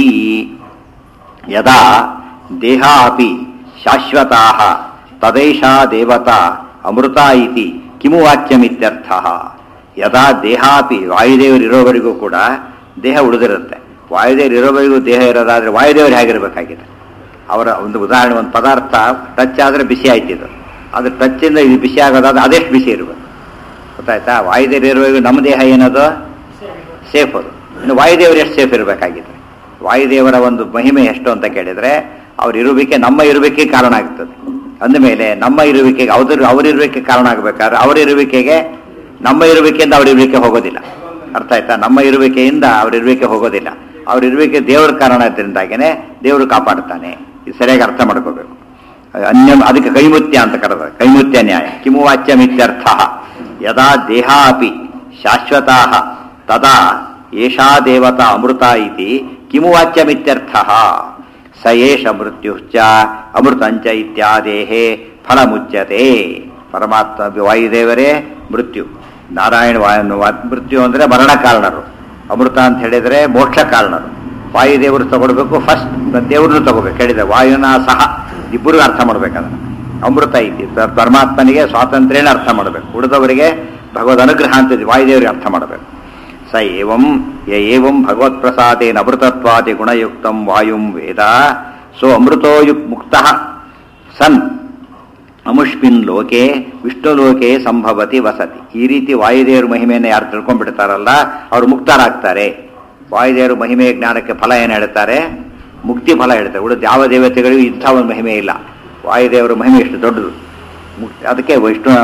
Speaker 1: ಯದಾ ದೇಹ ಅಪಿ ಶಾಶ್ವತಾ ತದೈಷಾ ದೇವತಾ ಅಮೃತ ಇತಿ ಕಿಮು ವಾಚ್ಯಮಿತ್ಯರ್ಥ ಯದಾ ದೇಹಾಪಿ ವಾಯುದೇವರಿರೋವರೆಗೂ ಕೂಡ ದೇಹ ಉಳಿದಿರುತ್ತೆ ವಾಯುದೇವರು ಇರೋವರೆಗೂ ದೇಹ ಇರೋದಾದ್ರೆ ವಾಯುದೇವರು ಹೇಗಿರಬೇಕಾಗಿದೆ ಅವರ ಒಂದು ಉದಾಹರಣೆ ಒಂದು ಪದಾರ್ಥ ಟಚ್ ಆದರೆ ಬಿಸಿ ಆಯ್ತಿದ್ದು ಅದು ಟಚ್ಚಿಂದ ಇದು ಬಿಸಿ ಆಗೋದಾದ್ರೆ ಅದೆಷ್ಟು ಬಿಸಿ ಇರಬೇಕು ಗೊತ್ತಾಯ್ತಾ ವಾಯುದೇವರು ಇರುವಾಗ ನಮ್ಮ ದೇಹ ಏನದು ಸೇಫ್ ಅದು ಇನ್ನು ವಾಯುದೇವರು ಎಷ್ಟು ಸೇಫ್ ಇರಬೇಕಾಗಿದೆ ವಾಯುದೇವರ ಒಂದು ಮಹಿಮೆ ಎಷ್ಟು ಅಂತ ಕೇಳಿದ್ರೆ ಅವ್ರ ಇರುವಿಕೆ ನಮ್ಮ ಇರುವಿಕೆ ಕಾರಣ ಆಗ್ತದೆ ಅಂದಮೇಲೆ ನಮ್ಮ ಇರುವಿಕೆಗೆ ಅವ್ರ ಅವ್ರ ಇರುವಿಕೆ ಕಾರಣ ಆಗಬೇಕಾದ್ರೆ ಅವರ ಇರುವಿಕೆಗೆ ನಮ್ಮ ಇರುವಿಕೆಯಿಂದ ಅವ್ರ ಇರುವಿಕೆ ಹೋಗೋದಿಲ್ಲ ಅರ್ಥ ಆಯ್ತಾ ನಮ್ಮ ಇರುವಿಕೆಯಿಂದ ಅವ್ರ ಇರುವಿಕೆ ಹೋಗೋದಿಲ್ಲ ಅವ್ರ ಇರುವಿಕೆ ದೇವ್ರ ಕಾರಣ ಇದ್ದರಿಂದಾಗೇನೆ ದೇವರು ಕಾಪಾಡ್ತಾನೆ ಇದು ಸರಿಯಾಗಿ ಅರ್ಥ ಮಾಡ್ಕೋಬೇಕು ಅನ್ಯ ಅದಕ್ಕೆ ಕೈಮುತ್ಯ ಅಂತ ಕರೆದ ಕೈಮುತ್ಯ ನ್ಯಾಯ ಕಿಮು ವಾಚ್ಯಮಿತ್ಯರ್ಥ ಯದಾ ದೇಹ ಅಪಿ ಶಾಶ್ವತಾ ತದಾ ಏಷಾ ದೇವತಾ ಅಮೃತ ಇತಿ ಕಿಮು ವಾಚ್ಯಮಿತ್ಯರ್ಥ ಸ ಏಷ ಮೃತ್ಯುಶ್ಚ ಅಮೃತಂಚ ಇತ್ಯಾದೇಹೇ ಫಲಮುಚ್ಯತೆ ಪರಮಾತ್ಮ ವಾಯುದೇವರೇ ಮೃತ್ಯು ನಾರಾಯಣ ವಾಯು ವಾ- ಮೃತ್ಯು ಅಂದರೆ ಮರಣ ಕಾರಣರು ಅಮೃತ ಅಂತ ಹೇಳಿದರೆ ಮೋಕ್ಷ ಕಾರಣರು ವಾಯುದೇವರು ತಗೊಳ್ಬೇಕು ಫಸ್ಟ್ ದೇವ್ರನ್ನು ತಗೋಬೇಕು ಹೇಳಿದೆ ವಾಯುನ ಸಹ ಇಬ್ಬರು ಅರ್ಥ ಮಾಡ್ಬೇಕದನ್ನು ಅಮೃತ ಐತಿ ಪ- ಪರಮಾತ್ಮನಿಗೆ ಸ್ವಾತಂತ್ರ್ಯನ ಅರ್ಥ ಮಾಡಬೇಕು ಉಳಿದವರಿಗೆ ಭಗವದ್ ಅನುಗ್ರಹ ಅಂತಿದೆ ವಾಯುದೇವರಿಗೆ ಅರ್ಥ ಮಾಡಬೇಕು ಸ ಏವಂ ಯ ಏವಂ ಭಗವತ್ ಪ್ರಸಾದೇನ ಅಮೃತತ್ವಾದಿ ಗುಣಯುಕ್ತಂ ವಾಯುಂ ವೇದ ಸೋ ಅಮೃತೋ ಯುಕ್ ಮುಕ್ತ ಸನ್ ಅಮುಷ್ಮಿನ್ ಲೋಕೆ ವಿಷ್ಣು ಲೋಕೆ ಸಂಭವತಿ ವಸತಿ ಈ ರೀತಿ ವಾಯುದೇವರ ಮಹಿಮೆಯನ್ನು ಯಾರು ತಿಳ್ಕೊಂಡ್ಬಿಡ್ತಾರಲ್ಲ ಅವರು ಮುಕ್ತರಾಗ್ತಾರೆ ವಾಯುದೇವರ ಮಹಿಮೆಯ ಜ್ಞಾನಕ್ಕೆ ಫಲ ಏನು ಹೇಳ್ತಾರೆ ಮುಕ್ತಿ ಫಲ ಹೇಳ್ತಾರೆ ಉಳಿದ ಯಾವ ದೇವತೆಗಳಿಗೂ ಇಂಥ ಒಂದು ಮಹಿಮೆ ಇಲ್ಲ ವಾಯುದೇವರ ಮಹಿಮೆ ಎಷ್ಟು ದೊಡ್ಡದು ಮುಕ್ತಿ ಅದಕ್ಕೆ ವಿಷ್ಣು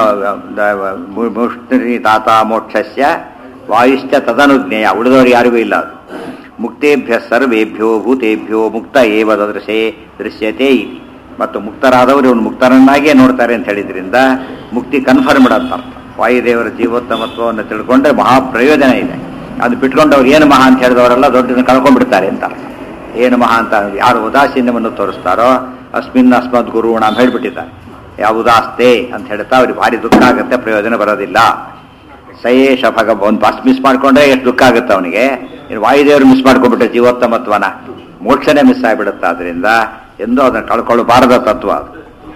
Speaker 1: ಮುಷ್ಣಿ ತಾತ ಮೋಕ್ಷಸ್ಯ ವಾಯುಶ್ಚ ತದನುಜ್ಞೇಯ ಉಳಿದವರು ಯಾರಿಗೂ ಇಲ್ಲ ಅದು ಮುಕ್ತೇಭ್ಯ ಸರ್ವೇಭ್ಯೋ ಭೂತೇಭ್ಯೋ ಮುಕ್ತ ಏವ ದೃಶೇ ದೃಶ್ಯತೆ ಇತಿ ಮತ್ತು ಮುಕ್ತರಾದವರು ಇವನು ಮುಕ್ತರನ್ನಾಗಿಯೇ ನೋಡ್ತಾರೆ ಅಂತ ಹೇಳಿದ್ರಿಂದ ಮುಕ್ತಿ ಕನ್ಫರ್ಮ್ಡ್ ಅಂತ ಅರ್ಥ ವಾಯುದೇವರ ಜೀವೋತ್ತಮತ್ವವನ್ನು ತಿಳ್ಕೊಂಡ್ರೆ ಮಹಾ ಪ್ರಯೋಜನ ಇದೆ ಅದು ಬಿಟ್ಕೊಂಡವ್ರು ಏನು ಮಹಾ ಅಂತ ಹೇಳಿದವರೆಲ್ಲ ದೊಡ್ಡದನ್ನು ಕಳ್ಕೊಂಡ್ಬಿಡ್ತಾರೆ ಅಂತ ಅರ್ಥ ಏನು ಮಹಾ ಅಂತ ಯಾರು ಉದಾಸೀನ್ಯವನ್ನು ತೋರಿಸ್ತಾರೋ ಅಸ್ಮಿನ್ ಅಸ್ಮದ್ ಗುರುಣ ಅಂತ ಹೇಳ್ಬಿಟ್ಟಿದ್ದಾರೆ ಯಾವ ಉದಾಸ್ತೆ ಅಂತ ಹೇಳ್ತಾ ಅವ್ರಿಗೆ ಭಾರಿ ದುಃಖ ಆಗುತ್ತೆ ಪ್ರಯೋಜನ ಬರೋದಿಲ್ಲ ಸಯೇಶ ಭಗ ಒಂದು ಬಸ್ ಮಿಸ್ ಮಾಡ್ಕೊಂಡ್ರೆ ಎಷ್ಟು ದುಃಖ ಆಗುತ್ತೆ ಅವನಿಗೆ ಇನ್ನು ವಾಯುದೇವರು ಮಿಸ್ ಮಾಡ್ಕೊಂಡ್ಬಿಟ್ರೆ ಜೀವೋತ್ತಮತ್ವನ ಮೋಕ್ಷನೇ ಮಿಸ್ ಆಗಿಬಿಡುತ್ತೆ ಅದರಿಂದ ಎಂದೂ ಅದನ್ನು ಕಳ್ಕೊಳ್ಳಬಾರದ ತತ್ವ ಅದು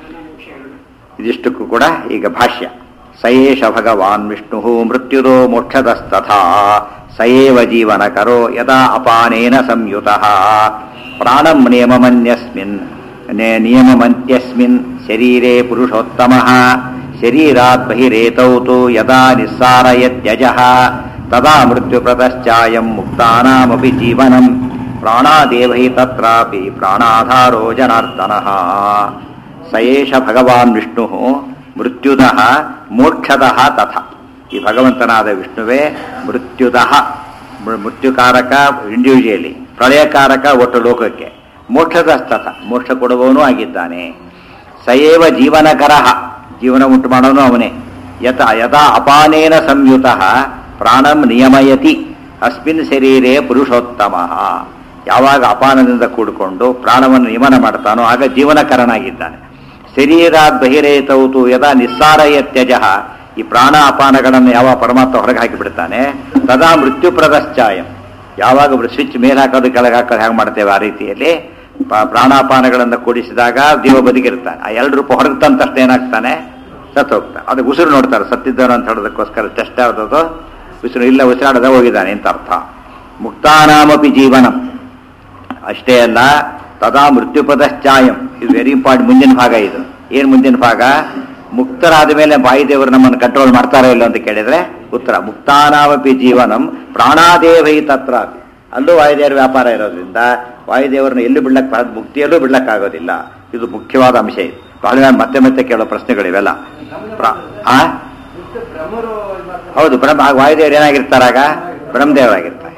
Speaker 1: ಇದಿಷ್ಟಕ್ಕೂ ಕೂಡ ಈಗ ಭಾಷ್ಯ ಸಯೇಷ ಭಗವಾನ್ ವಿಷ್ಣು ಮೃತ್ಯುದೋ ಮೋಕ್ಷದಸ್ತಥಾ ಸಯೇವ ಜೀವನ ಕರೋ ಯದಾ ಅಪಾನೇನ ಸಂಯುತ ಪ್ರಾಣಂ ನಿಯಮಮನ್ಯಸ್ಮಿನ್ ನೆ- ನಿಯಮಮಂತ್ಯಸ್ಮಿನ್ ಶರೀರೇ ಪುರುಷೋತ್ತಮ ಶರೀರಾತ್ ಬಹಿರೇತೌ ತು ಯದಾ ನಿಸ್ಸಾರಯತ್ಯಜ ತದಾ ಮೃತ್ಯುಪ್ರತಶ್ಚಾಯಂ ಮುಕ್ತಾನಾಮಪಿ ಜೀವನಂ ಪ್ರಾಣಾದೇವ ಹಿ ತತ್ರಾಪಿ ಪ್ರಾಣಾಧಾರೋ ಜನಾರ್ದನಃ ಸಯೇಷ ಭಗವಾನ್ ವಿಷ್ಣು ಮೃತ್ಯುದಃ ಮೋಕ್ಷದಃ ತಥ ಈ ಭಗವಂತನಾದ ವಿಷ್ಣುವೇ ಮೃತ್ಯುದಃ ಮೃ- ಮೃತ್ಯುಕಾರಕ ಇಂಡಿವಿಜುವಲಿ ಪ್ರಳಯಕಾರಕ ಒಟ್ಟು ಲೋಕಕ್ಕೆ ಮೋಕ್ಷದ ತಥ ಮೋಕ್ಷ ಕೊಡುವವನೂ ಆಗಿದ್ದಾನೆ ಸಯೇವ ಜೀವನಕರಃ ಜೀವನ ಉಂಟು ಮಾಡೋನು ಅವನೇ ಯತ ಯದಾ ಅಪಾನೇನ ಸಂಯುತ ಪ್ರಾಣಂ ನಿಯಮಯತಿ ಅಸ್ಮಿನ್ ಶರೀರೇ ಪುರುಷೋತ್ತಮ ಯಾವಾಗ ಅಪಾನದಿಂದ ಕೂಡಿಕೊಂಡು ಪ್ರಾಣವನ್ನು ನಿಯಮನ ಮಾಡ್ತಾನೋ ಆಗ ಜೀವನಕರನಾಗಿದ್ದಾನೆ ಶರೀರಾತ್ ಬಹಿರೇತೌತು ಯದಾ ನಿಸ್ಸಾರಯತ್ಯಜ ಈ ಪ್ರಾಣ ಅಪಾನಗಳನ್ನು ಯಾವ ಪರಮಾತ್ಮ ಹೊರಗೆ ಹಾಕಿಬಿಡ್ತಾನೆ ತದಾ ಮೃತ್ಯುಪ್ರದಶ್ಚಾಯಂ ಯಾವಾಗ ಸ್ವಿಚ್ ಮೇಲೆ ಹಾಕೋದು ಕೆಳಗೆ ಹಾಕೋದು ಹೇಗೆ ಮಾಡ್ತೇವೆ ಆ ರೀತಿಯಲ್ಲಿ ಪ- ಪ್ರಾಣಾಪಾನಗಳನ್ನು ಕೂಡಿಸಿದಾಗ ಜೀವ ಬದುಕಿರ್ತಾನೆ ಆ ಎರಡು ರೂಪಾಯಿ ಹೊರಗೆ ತಂದ ತಕ್ಷಣ ಏನಾಗ್ತಾನೆ ಸತ್ತು ಹೋಗ್ತಾನೆ ಅದು ಉಸಿರು ನೋಡ್ತಾರೆ ಸತ್ತಿದ್ದವನು ಅಂತ ಹೇಳೋದಕ್ಕೋಸ್ಕರ ಟೆಸ್ಟ್ ಯಾವ್ದದು ಉಸಿರು ಇಲ್ಲ ಉಸಿರಾಡದೆ ಹೋಗಿದ್ದಾನೆ ಅಂತ ಅರ್ಥ ಮುಕ್ತಾನಾಮಪಿ ಜೀವನಂ ಅಷ್ಟೇ ಅಲ್ಲ ತದಾ ಮೃತ್ಯುಪದಶ್ಚಾಯಂ ಇದು ವೆರಿ ಇಂಪಾರ್ಟೆಂಟ್ ಮುಂದಿನ ಭಾಗ ಇದು ಏನು ಮುಂದಿನ ಭಾಗ ಮುಕ್ತರಾದ ಮೇಲೆ ವಾಯುದೇವರು ನಮ್ಮನ್ನು ಕಂಟ್ರೋಲ್ ಮಾಡ್ತಾರೋ ಇಲ್ಲ ಅಂತ ಕೇಳಿದ್ರೆ ಉತ್ತರ ಮುಕ್ತಾನಾಮಪಿ ಜೀವನಂ ಪ್ರಾಣಾದೇವೈ ತತ್ರ ಅಲ್ಲೂ ವಾಯುದೇವರ ವ್ಯಾಪಾರ ಇರೋದ್ರಿಂದ ವಾಯುದೇವರನ್ನ ಎಲ್ಲಿ ಬಿಡ್ಲಕ್ ಮುಕ್ತಿಯಲ್ಲೂ ಬಿಡ್ಲಕ್ಕಾಗೋದಿಲ್ಲ ಇದು ಮುಖ್ಯವಾದ ಅಂಶ ಇದು ಬಹಳ ಮತ್ತೆ ಮತ್ತೆ ಕೇಳೋ ಪ್ರಶ್ನೆಗಳಿವೆಲ್ಲ ಪ್ರಾ- ಆ
Speaker 2: ಬ್ರಹ್ಮರು
Speaker 1: ಹೌದು ಬ್ರಹ್ಮ ಆಗ ವಾಯುದೇವರು ಏನಾಗಿರ್ತಾರಾಗ ಬ್ರಹ್ಮದೇವರಾಗಿರ್ತಾರೆ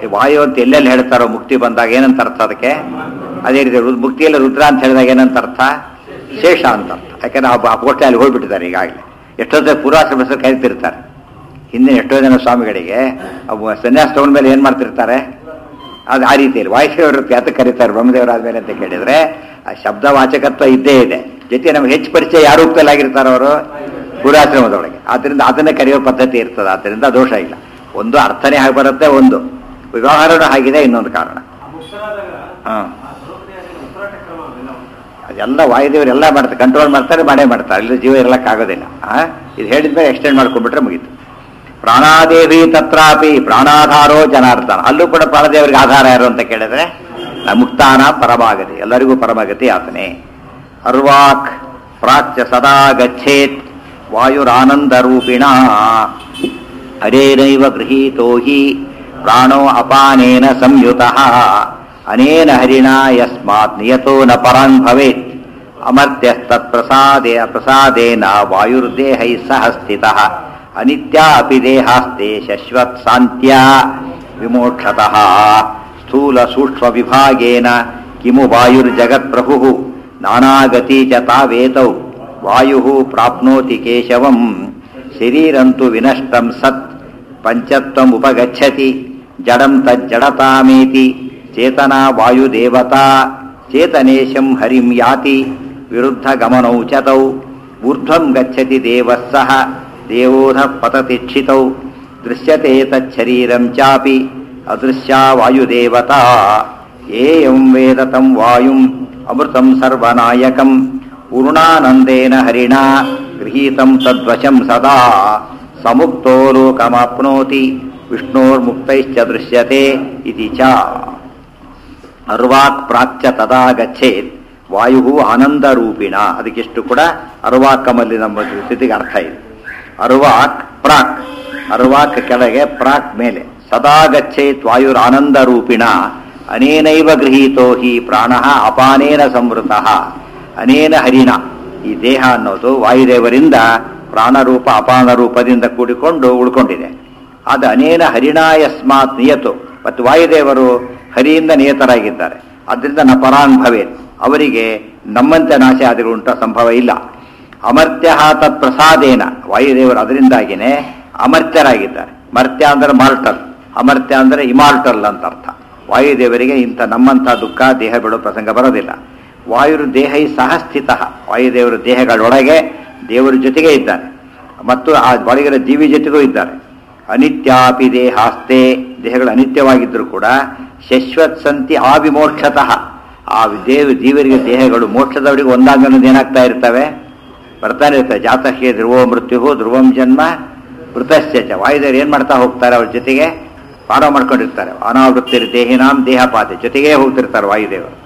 Speaker 1: ಈ ವಾಯು ಅಂತ ಎಲ್ಲೆಲ್ಲಿ ಹೇಳ್ತಾರೋ ಮುಕ್ತಿ ಬಂದಾಗ ಏನಂತ ಅರ್ಥ ಅದಕ್ಕೆ ಅದೇ ರೀತಿ ರು- ಮುಕ್ತಿಯಲ್ಲಿ ರುದ್ರ ಅಂತ ಹೇಳಿದಾಗ ಏನಂತ ಅರ್ಥ ಶೇಷ ಅಂತ ಅರ್ಥ ಯಾಕಂದ್ರೆ ಆ ಆ ಪೋಸ್ಟ್ ಅಲ್ಲಿ ಹೋಗ್ಬಿಟ್ಟಿದ್ದಾರೆ ಈಗಾಗಲೇ ಎಷ್ಟೋ ಜನ ಪೂರ್ವಾಶ್ರಮ ಹೆಸರು ಕರಿತಿರ್ತಾರೆ ಹಿಂದೆ ಎಷ್ಟೋ ಜನ ಸ್ವಾಮಿಗಳಿಗೆ ಅವು ಸನ್ಯಾಸ ತಗೊಂಡ ಮೇಲೆ ಏನ್ ಮಾಡ್ತಿರ್ತಾರೆ ಅದು ಆ ರೀತಿಯಲ್ಲಿ ವಾಯುದೇವರು ಯಾತಕ್ಕೆ ಕರೀತಾರೆ ಬ್ರಹ್ಮದೇವರಾದ್ಮೇಲೆ ಅಂತ ಕೇಳಿದ್ರೆ ಆ ಶಬ್ದ ವಾಚಕತ್ವ ಇದ್ದೇ ಇದೆ ಜೊತೆ ನಮ್ಗೆ ಹೆಚ್ಚು ಪರಿಚಯ ಯಾರು ರೂಪದಲ್ಲಾಗಿರ್ತಾರೋ ಅವರು ಪೂರ್ವಾಶ್ರಮದೊಳಗೆ ಆದ್ರಿಂದ ಅದನ್ನೇ ಕರೆಯೋ ಪದ್ಧತಿ ಇರ್ತದೆ ಆದ್ದರಿಂದ ದೋಷ ಇಲ್ಲ ಒಂದು ಅರ್ಥನೇ ಹಾಗೆ ಬರುತ್ತೆ ಒಂದು ವ್ಯವಹಾರನೂ ಆಗಿದೆ ಇನ್ನೊಂದು ಕಾರಣ
Speaker 2: ಮುಕ್ತರಾದಾಗ
Speaker 1: ಹಾ
Speaker 2: ಆ ಸ್ವರೂಪದಲ್ಲಿ ಉಸಿರಾಟ ಕ್ರಮ ಅವೆಲ್ಲ ಉಂಟು
Speaker 1: ಅದೆಲ್ಲ ವಾಯುದೇವರು ಎಲ್ಲ ಮಾಡ್ತಾರೆ ಕಂಟ್ರೋಲ್ ಮಾಡ್ತಾರೆ ಮಾಡೇ ಮಾಡ್ತಾರೆ ಇಲ್ಲಿ ಜೀವ ಇರಲಿಕ್ಕಾಗೋದಿಲ್ಲ ಆ ಇದು ಹೇಳಿದ್ಮೇಲೆ ಎಕ್ಸ್ಟೆಂಡ್ ಮಾಡ್ಕೊಂಡ್ಬಿಟ್ರೆ ಮುಗೀತು ಪ್ರಾಣಾದೇವಿ ತತ್ರಾಪಿ ಪ್ರಾಣಾಧಾರೋ ಜನಾರ್ದನ ಅಲ್ಲೂ ಕೂಡ ಪ್ರಾಣದೇವರಿಗೆ ಆಧಾರ ಯಾರು ಅಂತ ಕೇಳಿದ್ರೆ ನ ಮುಕ್ತಾನ ಪರಮಾಗತಿ ಎಲ್ಲರಿಗೂ ಪರಮಾಗತಿ ಆತನೇ ಅರ್ವಾಕ್ ಪ್ರಾಚ್ಯ ಸದಾ ಗಚ್ಚೇತ್ ವಾಯುರಾನಂದ ರೂಪಿಣ ಹರೇನೈವ ಗೃಹೀತೋ ಹಿ ಪ್ರಾಣೋ ಅಪಾನೇನ ಸಂಯುತಃ ಅನೇನ ಹರಿಣಾ ಯಸ್ಮಾತ್ ನಿಯತೋ ನ ಪರಾನ್ ಭವೇತ್ ಅಮರ್ತ್ಯಸ್ತತ್ಪ್ರಸಾದೇ ಪ್ರಸಾದೇನ ವಾಯುರ್ದೇಹೈ ಸಹ ಸ್ಥಿತಃ ಅನಿತ್ಯ ಅಪಿ ದೇಹಾಸ್ತೆ ಶಶ್ವತ್ ಸಾಂತ್ಯ ವಿಮೋಕ್ಷತಃ ಸ್ಥೂಲ ಸೂಕ್ಷ್ಮ ವಿಭಾಗೇನ ಕಿಮು ವಾಯುರ್ಜಗತ್ಪ್ರಭು ನಾನಾಗತಿ ಚ ತಾವೇತೌ ವಾಯು ಪ್ರಾಪ್ನೋತಿ ಕೇಶವಂ ಶರೀರಂತು ವಿನಷ್ಟಂ ಸತ್ ಪಂಚತ್ವಮುಪಗಚ್ಚತಿ ಜಡಂ ತಜ್ಜಡತಾಮೇತಿ ಚೇತನಾ ವಾಯುದೇವತಾ ಚೇತನೇಶಂ ಹರಿಂ ಯಾತಿ ವಿರುದ್ಧ ಗಮನೌ ಚತೌ ಊರ್ಧ್ವಂ ಗಚ್ಚತಿ ದೇವಃ ಸಹ ದೇವೋಧ ಪತತಿಕ್ಷಿತೌ ದೃಶ್ಯತೆ ತಚ್ಛರೀರಂ ಚಾಪಿ ಅದೃಶ್ಯಾ ವಾಯುದೇವತಾ ಏಯಂ ವೇದ ತಂ ವಾಯುಂ ಅಮೃತಂ ಸರ್ವನಾಯಕಂ ಪೂರ್ಣಾನಂದೇನ ಹರಿಣಾ ಗೃಹೀತಂ ತದ್ವಶಂ ಸದಾ ಸಮುಕ್ತೋ ಲೋಕಮಾಪ್ನೋತಿ ವಿಷ್ಣೋರ್ಮುಕ್ತೈಶ್ಚ ದೃಶ್ಯತೆ ಇತಿ ಚ ಅರ್ವಾಕ್ ಪ್ರಾಚ್ಯ ತದಾ ಗಚ್ಚೇತ್ ವಾಯು ಆನಂದ ರೂಪಿಣ ಅದಕ್ಕಿಷ್ಟು ಕೂಡ ಅರ್ವಾಕಮಲ್ಲಿ ನಮ್ಮ ಸ್ಥಿತಿಗೆ ಅರ್ಥ ಇದೆ ಅರ್ವಾಕ್ ಪ್ರಾಕ್ ಅರ್ವಾಕ್ ಕೆಳಗೆ ಪ್ರಾಕ್ ಮೇಲೆ ಸದಾ ಗಚ್ಚೇತ್ ವಾಯುರ್ ಆನಂದ ರೂಪಿಣ ಅನೇನೈವ ಗೃಹೀತೋ ಹಿ ಪ್ರಾಣ ಅಪಾನೇನ ಸಂವೃತಃ ಅನೇನ ಹರಿಣ ಈ ದೇಹ ಅನ್ನೋದು ವಾಯುದೇವರಿಂದ ಪ್ರಾಣರೂಪ ಅಪಾನ ರೂಪದಿಂದ ಕೂಡಿಕೊಂಡು ಉಳ್ಕೊಂಡಿದೆ ಅದು ಅನೇನ ಹರಿಣಾಯಸ್ಮಾತ್ ನಿಯತು ಮತ್ತು ವಾಯುದೇವರು ಹರಿಯಿಂದ ನಿಯತರಾಗಿದ್ದಾರೆ ಅದರಿಂದ ನ ಪರಾನ್ ಭವೇತ್ ಅವರಿಗೆ ನಮ್ಮಂತೆ ನಾಶ ಆದಿರುವಂಥ ಸಂಭವ ಇಲ್ಲ ಅಮರ್ತ್ಯ ತತ್ ಪ್ರಸಾದೇನ ವಾಯುದೇವರು ಅದರಿಂದಾಗಿನೇ ಅಮರ್ತ್ಯರಾಗಿದ್ದಾರೆ ಮರ್ತ್ಯ ಅಂದ್ರೆ ಮಾರ್ಟಲ್ ಅಮರ್ತ್ಯ ಅಂದ್ರೆ ಇಮಾರ್ಟಲ್ ಅಂತ ಅರ್ಥ ವಾಯುದೇವರಿಗೆ ಇಂಥ ನಮ್ಮಂಥ ದುಃಖ ದೇಹ ಬಿಡೋ ಪ್ರಸಂಗ ಬರೋದಿಲ್ಲ ವಾಯುರು ದೇಹೈ ಸಹ ಸ್ಥಿತ ವಾಯುದೇವರು ದೇಹಗಳೊಳಗೆ ದೇವರ ಜೊತೆಗೆ ಇದ್ದಾನೆ ಮತ್ತು ಆ ಒಳಗಿನ ಜೀವಿ ಜೊತೆಗೂ ಇದ್ದಾರೆ ಅನಿತ್ಯಾಪಿ ದೇಹಾಸ್ತೆ ದೇಹಗಳು ಅನಿತ್ಯವಾಗಿದ್ದರೂ ಕೂಡ ಶಶ್ವತ್ ಸಂತಿ ಆವಿಮೋಕ್ಷತಃ ಆ ದೇವ ಜೀವರಿಗೆ ದೇಹಗಳು ಮೋಕ್ಷದವರಿಗೆ ಒಂದಾಗ ಏನಾಗ್ತಾ ಇರ್ತವೆ ಬರ್ತಾನೆ ಇರ್ತವೆ ಜಾತಕ್ಕೆ ಧ್ರುವೋ ಮೃತ್ಯು ಧ್ರುವಂ ಜನ್ಮ ಮೃತಶ್ಚ ಚ. ವಾಯುದೇವರು ಏನ್ ಮಾಡ್ತಾ ಹೋಗ್ತಾರೆ ಅವ್ರ ಜೊತೆಗೆ ಪಾಠ ಮಾಡ್ಕೊಂಡಿರ್ತಾರೆ ಅನಾವೃತ್ತಿರಿ ದೇಹಿನಾಂ ದೇಹಪಾತೆ ಜೊತೆಗೇ ಹೋಗ್ತಿರ್ತಾರೆ ವಾಯುದೇವರು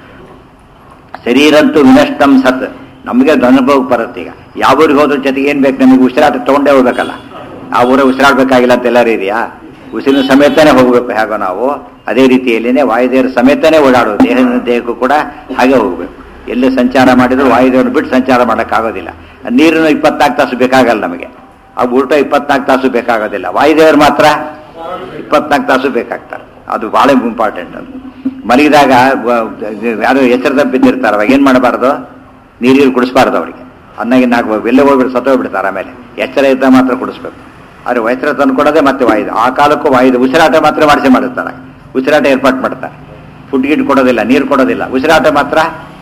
Speaker 1: ಶರೀರಂತೂ ವಿನಷ್ಟಂ ಸತ್ ನಮಗೆ ಅದು ಅನುಭವಕ್ಕೆ ಬರುತ್ತೆ ಈಗ ಯಾವ ಊರಿಗೆ ಹೋದ್ರ ಜೊತೆಗೆ ಏನ್ ಬೇಕು ನಮಗೆ ಉಸಿರಾಟ ತಗೊಂಡೇ ಹೋಗ್ಬೇಕಲ್ಲ ಆ ಊರ ಉಸಿರಾಡ್ಬೇಕಾಗಿಲ್ಲ ಅಂತ ಎಲ್ಲರೂ ಇದೆಯಾ ಉಸಿರಿನ ಸಮೇತನೇ ಹೋಗ್ಬೇಕು ಹೇಗೋ ನಾವು ಅದೇ ರೀತಿಯಲ್ಲಿನೇ ವಾಯುದೇವರ ಸಮೇತನೇ ಓಡಾಡೋದು ದೇಹದ ದೇಹಕ್ಕೂ ಕೂಡ ಹಾಗೆ ಹೋಗ್ಬೇಕು ಎಲ್ಲಿ ಸಂಚಾರ ಮಾಡಿದ್ರು ವಾಯುದೇವರನ್ನು ಬಿಟ್ಟು ಸಂಚಾರ ಮಾಡೋಕ್ಕಾಗೋದಿಲ್ಲ ನೀರನ್ನು ಇಪ್ಪತ್ನಾಲ್ಕು ತಾಸು ಬೇಕಾಗಲ್ಲ ನಮಗೆ ಆ ಊಟ ಇಪ್ಪತ್ನಾಲ್ಕು ತಾಸು ಬೇಕಾಗೋದಿಲ್ಲ ವಾಯುದೇವರು ಮಾತ್ರ ಇಪ್ಪತ್ನಾಲ್ಕು ತಾಸು ಬೇಕಾಗ್ತಾರೆ ಅದು ಭಾಳ ಇಂಪಾರ್ಟೆಂಟ್ ಅದು ಮಲಗಿದಾಗ ವ- ಯಾರು ಎಚ್ಚರ ತಪ್ಪಿದ್ದಿರ್ತಾರೆ ಅವಾಗ ಏನು ಮಾಡಬಾರ್ದು ನೀರು ಕುಡಿಸ್ಬಾರ್ದು ಅವರಿಗೆ ಅನ್ನಾಗಿ ನಾಲ್ಕು ಎಲ್ಲೇ ಹೋಗ್ಬಿಟ್ಟು ಸತ್ತೋಗ್ಬಿಡ್ತಾರೆ ಆಮೇಲೆ ಎಚ್ಚರ ಇದ್ದ ಮಾತ್ರ ಕುಡಿಸ್ಬೇಕು ಆದರೆ ವೈತ್ರ ತಂದು ಕೊಡೋದೇ ಮತ್ತೆ ವಾಯುದು ಆ ಕಾಲಕ್ಕೂ ವಾಯುದು ಉಸಿರಾಟ ಮಾತ್ರ ಮಾಡಿಸಿ ಮಾಡುತ್ತಾರೆ ಉಸಿರಾಟ ಏರ್ಪಾಟ್ ಮಾಡ್ತಾರೆ ಫುಡ್ ಗಿಡ್ ಕೊಡೋದಿಲ್ಲ ನೀರು ಕೊಡೋದಿಲ್ಲ ಉಸಿರಾಟ ಮಾತ್ರ